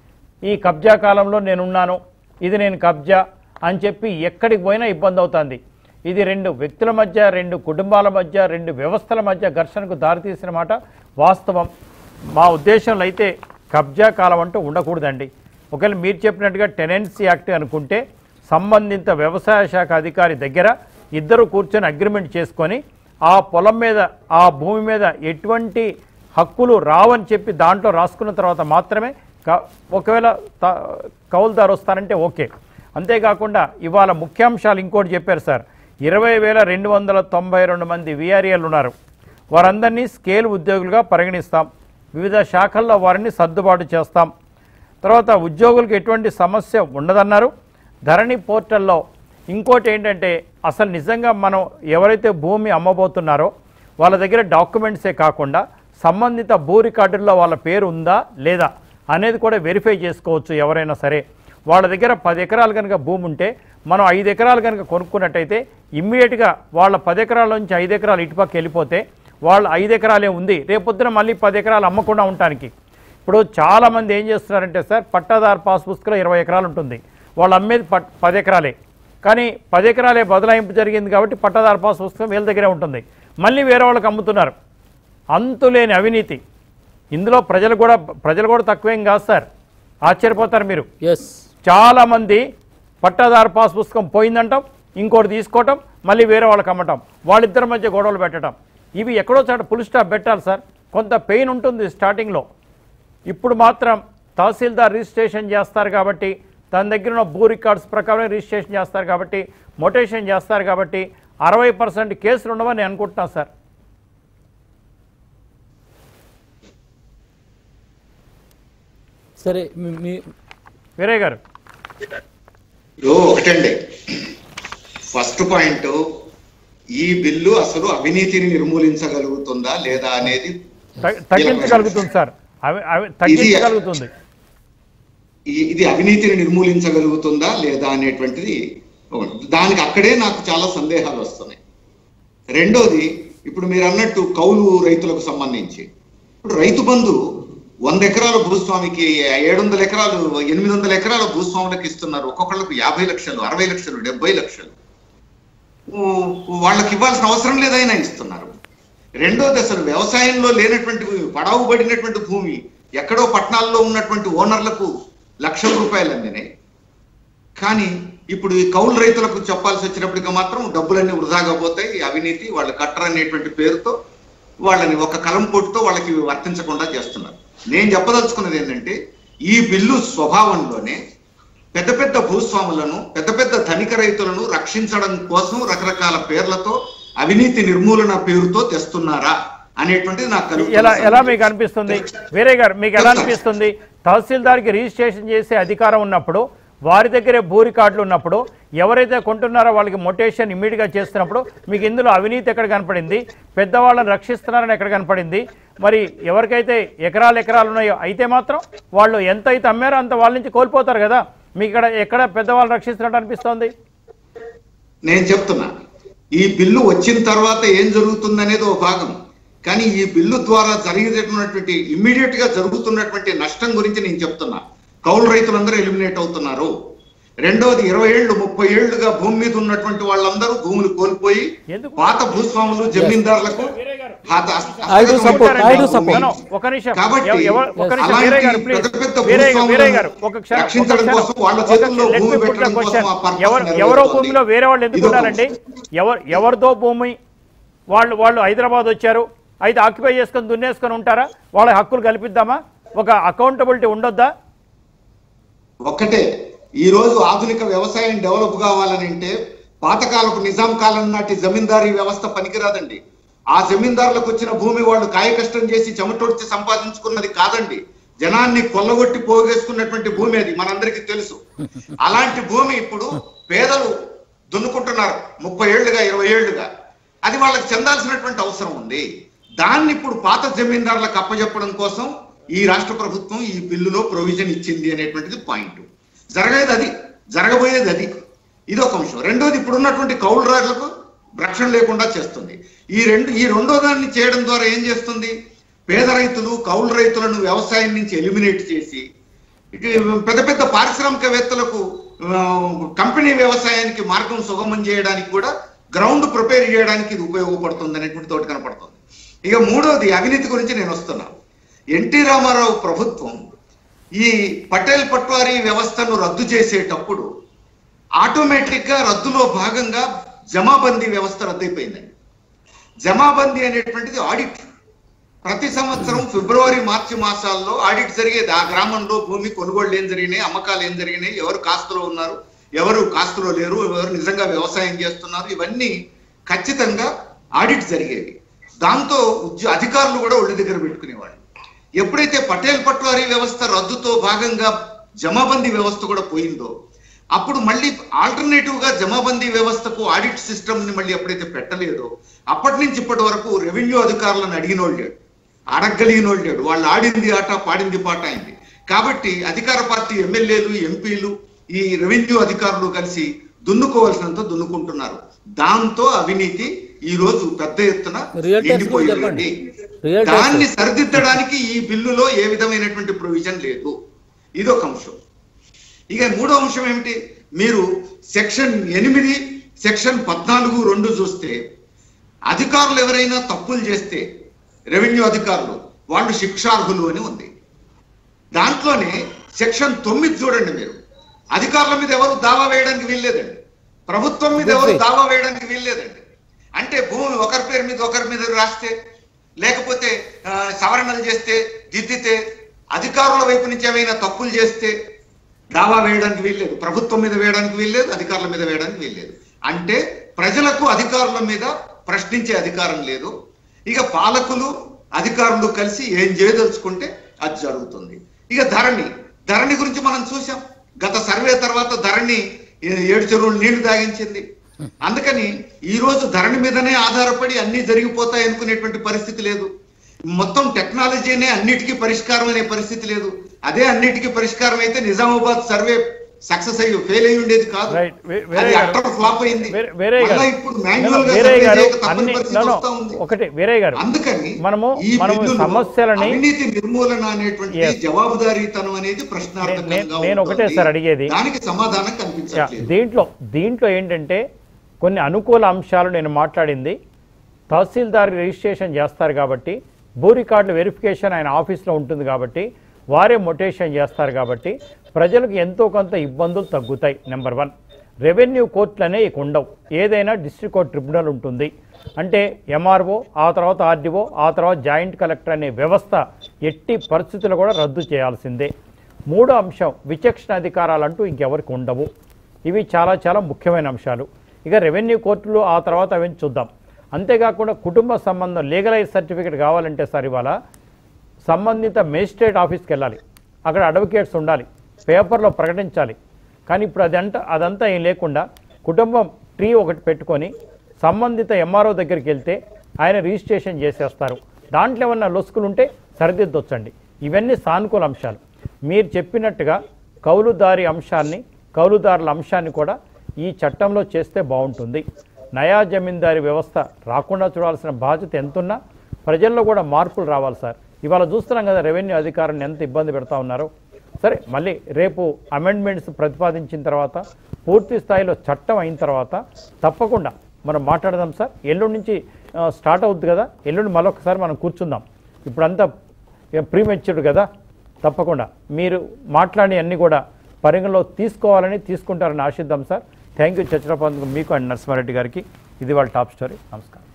ఈ కబ్జా కాలంలో నేనున్నాను ఇది నేను కబ్జా అని చెప్పి ఎక్కడికి పోయినా ఇబ్బంది అవుతుంది ఇది రెండు వ్యక్తుల మధ్య రెండు కుటుంబాల మధ్య రెండు వ్యవస్థల మధ్య ఘర్షణకు దారితీసిన మాట వాస్తవం మా ఉద్దేశంలో అయితే కబ్జా కాలం అంటూ ఉండకూడదండి ఒకవేళ మీరు చెప్పినట్టుగా టెనెన్సీ యాక్ట్ అనుకుంటే సంబంధిత వ్యవసాయ శాఖ అధికారి దగ్గర ఇద్దరు కూర్చొని అగ్రిమెంట్ చేసుకొని ఆ పొలం మీద ఆ భూమి మీద ఎటువంటి హక్కులు రావని చెప్పి దాంట్లో రాసుకున్న తర్వాత మాత్రమే క- ఒకవేళ త- కౌలుదారు వస్తారంటే ఓకే అంతేకాకుండా ఇవాళ ముఖ్యాంశాలు ఇంకోటి చెప్పారు సార్ ఇరవై వేల రెండు వందల తొంభై రెండు మంది విఆర్ఏలు ఉన్నారు వారందరినీ స్కేల్ ఉద్యోగులుగా పరిగణిస్తాం వివిధ శాఖల్లో వారిని సర్దుబాటు చేస్తాం తర్వాత ఉద్యోగులకు ఎటువంటి సమస్య ఉండదన్నారు ధరణి పోర్టల్లో ఇంకోటి ఏంటంటే అసలు నిజంగా మనం ఎవరైతే భూమి అమ్మబోతున్నారో వాళ్ళ దగ్గర డాక్యుమెంట్సే కాకుండా సంబంధిత భూ రికార్డుల్లో వాళ్ళ పేరు ఉందా లేదా అనేది కూడా వెరిఫై చేసుకోవచ్చు ఎవరైనా సరే వాళ్ళ దగ్గర పది ఎకరాలు కనుక భూమి ఉంటే మనం ఐదు ఎకరాలు కనుక కొనుక్కున్నట్టయితే ఇమ్మీడియట్గా వాళ్ళ పది ఎకరాల నుంచి ఐదు ఎకరాలు ఇటుపక్క వెళ్ళిపోతే వాళ్ళు ఐదు ఎకరాలే ఉంది రేపొద్దున మళ్ళీ పది ఎకరాలు అమ్మకుండా ఉండటానికి ఇప్పుడు చాలామంది ఏం చేస్తున్నారంటే సార్ పట్టాదారు పాస్ పుస్తకంలో ఇరవై ఎకరాలు ఉంటుంది వాళ్ళు అమ్మేది పట్ పది ఎకరాలే కానీ పది ఎకరాలే బదలాయింపు జరిగింది కాబట్టి పట్టాదారు పాస్ పుస్తకం వీళ్ళ దగ్గరే ఉంటుంది మళ్ళీ వేరే వాళ్ళకి అమ్ముతున్నారు అంతులేని అవినీతి ఇందులో ప్రజలు కూడా ప్రజలు కూడా తక్కువేం కాదు సార్ ఆశ్చర్యపోతారు మీరు ఎస్ చాలామంది పట్టాదారు పాస్ పుస్తకం పోయిందంటాం ఇంకోటి తీసుకోవటం మళ్ళీ వేరే వాళ్ళకి అమ్మటం వాళ్ళిద్దరి మధ్య గొడవలు పెట్టడం ఇవి ఎక్కడో చోట పుల్ స్టాప్ పెట్టాలి సార్ కొంత పెయిన్ ఉంటుంది స్టార్టింగ్లో ఇప్పుడు మాత్రం తహసీల్దార్ రిజిస్ట్రేషన్ చేస్తారు కాబట్టి తన దగ్గర ఉన్న భూ రికార్డ్స్ ప్రకారం రిజిస్ట్రేషన్ చేస్తారు కాబట్టి మొటేషన్ చేస్తారు కాబట్టి అరవై పర్సెంట్ కేసులు ఉండవని నేను అనుకుంటున్నాను సార్ సరే మీ- మీ వీరయ్య గారు ఇప్పుడు ఒకటండి ఫస్ట్ పాయింట్ ఈ బిల్లు అసలు అవినీతిని నిర్మూలించగలుగుతుందా లేదా అనేది తగ్- తగ్గించగలుగుతుంది సార్ అవి అవి తగ్గించగలుగుతుంది ఈ- ఇది అవినీతిని నిర్మూలించగలుగుతుందా లేదా అనేటువంటిది ఒకటి. దానికి అక్కడే నాకు చాలా సందేహాలు వస్తున్నాయి రెండోది ఇప్పుడు మీరు అన్నట్టు కౌలు రైతులకు సంబంధించి ఇప్పుడు రైతు బంధు వంద ఎకరాల భూస్వామికి ఏడు వందల ఎకరాలు ఎనిమిది వందల ఎకరాల భూస్వాములకు ఇస్తున్నారు ఒక్కొక్కళ్ళకు యాభై లక్షలు అరవై లక్షలు డెబ్బై లక్షలు ఊ- వాళ్ళకి ఇవ్వాల్సిన అవసరం లేదైనా ఇస్తున్నారు రెండోది అసలు వ్యవసాయంలో లేనటువంటి పడావు పడినటువంటి భూమి ఎక్కడో పట్టణాల్లో ఉన్నటువంటి ఓనర్లకు లక్షల రూపాయలు అందినాయి కానీ ఇప్పుడు ఈ కౌలు రైతులకు చెప్పాల్సి వచ్చినప్పటికీ మాత్రం డబ్బులన్నీ వృధాగా పోతాయి అవినీతి వాళ్ళు కట్టరు అనేటువంటి పేరుతో వాళ్ళని ఒక కలం పొట్టుతో వాళ్ళకి వర్తించకుండా చేస్తున్నారు నేను చెప్పదలుచుకున్నది ఏంటంటే ఈ బిల్లు స్వభావంలోనే పెద్ద పెద్ద భూస్వాములను పెద్ద పెద్ద ధనిక రైతులను రక్షించడం కోసం రకరకాల పేర్లతో అవినీతి నిర్మూలన పేరుతో తెస్తున్నారా అనేటువంటిది నాకు కలుగుతున్న ఎలా ఎలా సందేహం. మీకు అనిపిస్తుంది వేరే గారు మీకు ఎలా అనిపిస్తుంది తహసీల్దార్కి రిజిస్ట్రేషన్ చేసే అధికారం ఉన్నప్పుడు వారి దగ్గరే భూ రికార్డులు ఉన్నప్పుడు ఎవరైతే కొంటున్నారో వాళ్ళకి మొటేషన్ ఇమ్మీడియట్గా చేస్తున్నప్పుడు మీకు ఇందులో అవినీతి ఎక్కడ కనపడింది పెద్దవాళ్ళని రక్షిస్తున్నారని ఎక్కడ కనపడింది మరి ఎవరికైతే ఎకరాలు ఎకరాలు ఉన్నాయో అయితే మాత్రం వాళ్ళు ఎంత అయితే అమ్మారో అంత వాళ్ళ నుంచి కోల్పోతారు కదా మీకు ఇక్కడ ఎక్కడ పెద్దవాళ్ళని రక్షిస్తున్నట్టు అనిపిస్తోంది నేను చెప్తున్నా ఈ బిల్లు వచ్చిన తర్వాత ఏం జరుగుతుందనేది ఒక భాగం కానీ ఈ బిల్లు ద్వారా జరిగేటటువంటి ఇమ్మీడియట్ గా జరుగుతున్నటువంటి నష్టం గురించి నేను చెప్తున్నా కౌలు రైతులందరూ ఎలిమినేట్ అవుతున్నారు రెండవది ఇరవై ఏళ్ళు ముప్పై ఏళ్లుగా భూమి మీద ఉన్నటువంటి వాళ్ళందరూ భూములు కోల్పోయి ఎందుకు? పాత భూస్వాములు జమీందారులకు వీరయ్య గారు. హత- హస్త- I do support, I do భూమి. support. No, no, ఒక నిమిషం కాబట్టి ఎవ- ఎవ- ఒక నిమిషం అలాంటి వీరయ్య గారు ప్లీజ్ పెద్ద పెద్ద వీరయ్య గారు వీరయ్య గారు భూస్వాములను ఒక క్షణం రక్షించడం ఒక కోసం క్షణం. వాళ్ళ ఒక చేతుల్లో let me భూమి put the పెట్టడం question. కోసం ఆ purpose ఎవరు ఎవరో నెరవేరుతోంది. భూమిలో వేరే వాళ్ళు ఎందుకు ఇదొక ఉన్నారండి ఎవరు ఎవరితో భూమి వాళ్ళు వాళ్ళు హైదరాబాద్ వచ్చారు అయితే ఆక్యుపై చేసుకొని దున్నేసుకొని ఉంటారా వాళ్ళ హక్కులు కల్పిద్దామా ఒక అకౌంటబిలిటీ ఉండొద్దా ఒక్కటే ఈ రోజు ఆధునిక వ్యవసాయం డెవలప్ కావాలని అంటే పాతకాలపు నిజాం కాలం నాటి జమీందారీ వ్యవస్థ పనికిరాదండి ఆ జమీందారులకు వచ్చిన భూమి వాళ్ళు కాయకష్టం చేసి చెమటొడిచి సంపాదించుకున్నది కాదండి జనాన్ని కొల్లగొట్టి పోగేసుకున్నటువంటి భూమి అది మనందరికీ తెలుసు అలాంటి భూమి ఇప్పుడు పేదలు దున్నుకుంటున్నారు ముప్పై ఏళ్లుగా ఇరవై ఏళ్లుగా అది వాళ్ళకి చెందాల్సినటువంటి అవసరం ఉంది దాన్ని ఇప్పుడు పాత జమీందారులకు అప్పజెప్పడం కోసం ఈ రాష్ట్ర ప్రభుత్వం ఈ బిల్లులో ప్రొవిజన్ ఇచ్చింది అనేటువంటిది పాయింట్ జరగేది అది జరగబోయేది అది ఇది ఒక అంశం రెండోది ఇప్పుడున్నటువంటి కౌలుదారులకు రక్షణ లేకుండా చేస్తుంది ఈ రెండు ఈ రెండో దాన్ని చేయడం ద్వారా ఏం చేస్తుంది పేద రైతులు కౌలు రైతులను వ్యవసాయం నుంచి ఎలిమినేట్ చేసి ఇక పెద్ద పెద్ద పారిశ్రామికవేత్తలకు ఆ, కంపెనీ వ్యవసాయానికి మార్గం సుగమం చేయడానికి కూడా గ్రౌండ్ ప్రిపేర్ చేయడానికి ఇది ఉపయోగపడుతుంది అనేటువంటి తోటి కనపడుతుంది ఇక మూడోది అవినీతి గురించి నేను వస్తున్నాను ఎన్టీ రామారావు ప్రభుత్వం ఈ పటేల్ పట్వారీ వ్యవస్థను రద్దు చేసేటప్పుడు ఆటోమేటిక్ గా రద్దులో భాగంగా జమాబందీ వ్యవస్థ రద్దయిపోయిందండి జమాబందీ అనేటువంటిది ఆడిట్ ప్రతి సంవత్సరం ఫిబ్రవరి మార్చి మాసాల్లో ఆడిట్ జరిగేది ఆ గ్రామంలో భూమి కొనుగోళ్లు ఏం జరిగినాయి అమ్మకాలు ఏం జరిగినాయి ఎవరు కాస్తులో ఉన్నారు ఎవరు కాస్తులో లేరు ఎవరు నిజంగా వ్యవసాయం చేస్తున్నారు ఇవన్నీ ఖచ్చితంగా ఆడిట్ జరిగేవి దాంతో ఉద్య- అధికారులు కూడా ఒళ్ళ దగ్గర పెట్టుకునేవాళ్ళు ఎప్పుడైతే పటేల్ పట్వారీ వ్యవస్థ రద్దుతో భాగంగా జమాబందీ వ్యవస్థ కూడా పోయిందో అప్పుడు మళ్ళీ ఆల్టర్నేటివ్ గా జమాబందీ వ్యవస్థకు ఆడిట్ సిస్టమ్ ని మళ్ళీ ఎప్పుడైతే పెట్టలేదో అప్పటి నుంచి ఇప్పటి వరకు రెవెన్యూ అధికారులను అడిగిన వాళ్ళు లేడు అడగలిగిన వాళ్ళు లేడు వాళ్ళు ఆడింది ఆట పాడింది పాట అయింది కాబట్టి అధికార పార్టీ ఎమ్మెల్యేలు ఎంపీలు ఈ రెవెన్యూ అధికారులు కలిసి దున్నుకోవాల్సినంత దున్నుకుంటున్నారు దాంతో అవినీతి ఈ రోజు పెద్ద ఎత్తున Real tax ఎండిపోయి కూడా చెప్పండి. ఉంది. Real tax. దాన్ని సరిదిద్దడానికి ఈ బిల్లులో ఏ విధమైనటువంటి ప్రొవిజన్ లేదు ఇదొక అంశం ఇక మూడో అంశం ఏమిటి మీరు సెక్షన్ ఎనిమిది సెక్షన్ పద్నాలుగు రెండు చూస్తే అధికారులు ఎవరైనా తప్పులు చేస్తే రెవెన్యూ అధికారులు వాళ్ళు శిక్షార్హులు అని ఉంది దాంట్లోనే సెక్షన్ తొమ్మిది చూడండి మీరు అధికారుల మీద ఎవరు దావా వేయడానికి వీల్లేదండి ప్రభుత్వం మీద ఎవరు దావా వేయడానికి వీల్లేదండి అంటే భూమి ఒకరి పేరు మీద ఒకరి మీద రాస్తే లేకపోతే ఆ, సవరణలు చేస్తే దిద్దితే అధికారుల వైపు నుంచి ఏమైనా తప్పులు చేస్తే దావా వేయడానికి వీల్లేదు ప్రభుత్వం మీద వేయడానికి వీల్లేదు అధికారుల మీద వేయడానికి వీల్లేదు అంటే ప్రజలకు అధికారుల మీద ప్రశ్నించే అధికారం లేదు ఇక పాలకులు అధికారులు కలిసి ఏం చేయదలుచుకుంటే అది జరుగుతుంది ఇక ధరణి ధరణి గురించి మనం చూసాం గత సర్వే తర్వాత ధరణి ఏ- ఏడు చెరువులు నీళ్లు తాగించింది అందుకని ఈ రోజు ధరణి మీదనే ఆధారపడి అన్ని జరిగిపోతాయి అనుకునేటువంటి పరిస్థితి లేదు మొత్తం టెక్నాలజీనే అన్నిటికీ పరిష్కారం అనే పరిస్థితి లేదు అదే అన్నిటికీ పరిష్కారం అయితే నిజామాబాద్ సర్వే సక్సెస్ అయ్యి ఫెయిల్ అయ్యి ఉండేది కాదు రైట్ వే- వేరే అది గారు. అట్టర్ ఫ్లాప్ అయింది వేరే- వేరే మళ్ళా గారు. ఇప్పుడు మాన్యువల్ గా వేరే సర్వే గారు చేయక తప్పని అన్ని పరిస్థితి no, no, వస్తా ఉంది ఒకటి వేరే గారు అందుకని మనము ఈ మనము బిల్లులో సమస్యలని అవినీతి నిర్మూలన అనేటువంటి Yes. జవాబుదారీతనం అనేది నే- ప్రశ్నార్థకంగా నేను ఒకటే ఉంటుంది. సార్ అడిగేది. దానికి సమాధానం యా, కనిపించట్లేదు దీంట్లో దీంట్లో ఏంటంటే కొన్ని అనుకూల అంశాలు నేను మాట్లాడింది తహసీల్దార్ రిజిస్ట్రేషన్ చేస్తారు కాబట్టి భూ రికార్డుల వెరిఫికేషన్ ఆయన ఆఫీస్లో ఉంటుంది కాబట్టి వారే మొటేషన్ చేస్తారు కాబట్టి ప్రజలకు ఎంతో కొంత ఇబ్బందులు తగ్గుతాయి నెంబర్ వన్ రెవెన్యూ కోర్టులనే ఇక ఉండవు ఏదైనా డిస్ట్రిక్ట్ కోర్ట్ ట్రిబ్యునల్ ఉంటుంది అంటే ఎంఆర్ఓ ఆ తర్వాత ఆర్డీఓ ఆ తర్వాత జాయింట్ కలెక్టర్ అనే వ్యవస్థ ఎట్టి పరిస్థితులు కూడా రద్దు చేయాల్సిందే మూడో అంశం విచక్షణ అధికారాలు అంటూ ఇంకెవరికి ఉండవు ఇవి చాలా చాలా ముఖ్యమైన అంశాలు ఇక రెవెన్యూ కోర్టులు ఆ తర్వాత అవన్నీ చూద్దాం అంతేకాకుండా కుటుంబ సంబంధం లీగలైజ్ సర్టిఫికేట్ కావాలంటే సార్ ఇవాళ సంబంధిత మేజిస్ట్రేట్ ఆఫీస్కి వెళ్ళాలి అక్కడ అడ్వకేట్స్ ఉండాలి పేపర్లో ప్రకటించాలి కానీ ఇప్పుడు అదంతా అదంతా ఏం లేకుండా కుటుంబం ట్రీ ఒకటి పెట్టుకొని సంబంధిత ఎంఆర్ఓ దగ్గరికి వెళ్తే ఆయన రిజిస్ట్రేషన్ చేసేస్తారు దాంట్లో ఏమన్నా లొసుకులు ఉంటే సరిదిద్దొచ్చండి ఇవన్నీ సానుకూల అంశాలు మీరు చెప్పినట్టుగా కౌలుదారి అంశాన్ని కౌలుదారుల అంశాన్ని కూడా ఈ చట్టంలో చేస్తే బాగుంటుంది నయా జమీందారీ వ్యవస్థ రాకుండా చూడాల్సిన బాధ్యత ఎంతున్నా ప్రజల్లో కూడా మార్పులు రావాలి సార్ ఇవాళ చూస్తున్నాం కదా రెవెన్యూ అధికారులను ఎంత ఇబ్బంది పెడతా ఉన్నారో సరే మళ్ళీ రేపు అమెండ్మెంట్స్ ప్రతిపాదించిన తర్వాత పూర్తి స్థాయిలో చట్టం అయిన తర్వాత తప్పకుండా మనం మాట్లాడదాం సార్ ఎల్లుండి నుంచి ఆ, స్టార్ట్ అవుద్ది కదా ఎల్లుండి మరొకసారి మనం కూర్చుందాం ఇప్పుడంతా ప్రీమెచ్యూర్డ్ కదా తప్పకుండా మీరు మాట్లాడి అన్ని కూడా పరిగణలో తీసుకోవాలని తీసుకుంటారని ఆశిద్దాం సార్ థ్యాంక్ యూ చచ్చిరపాంత్ మీకు అండ్ నరసింహారెడ్డి గారికి ఇది వాళ్ళ టాప్ స్టోరీ నమస్కారం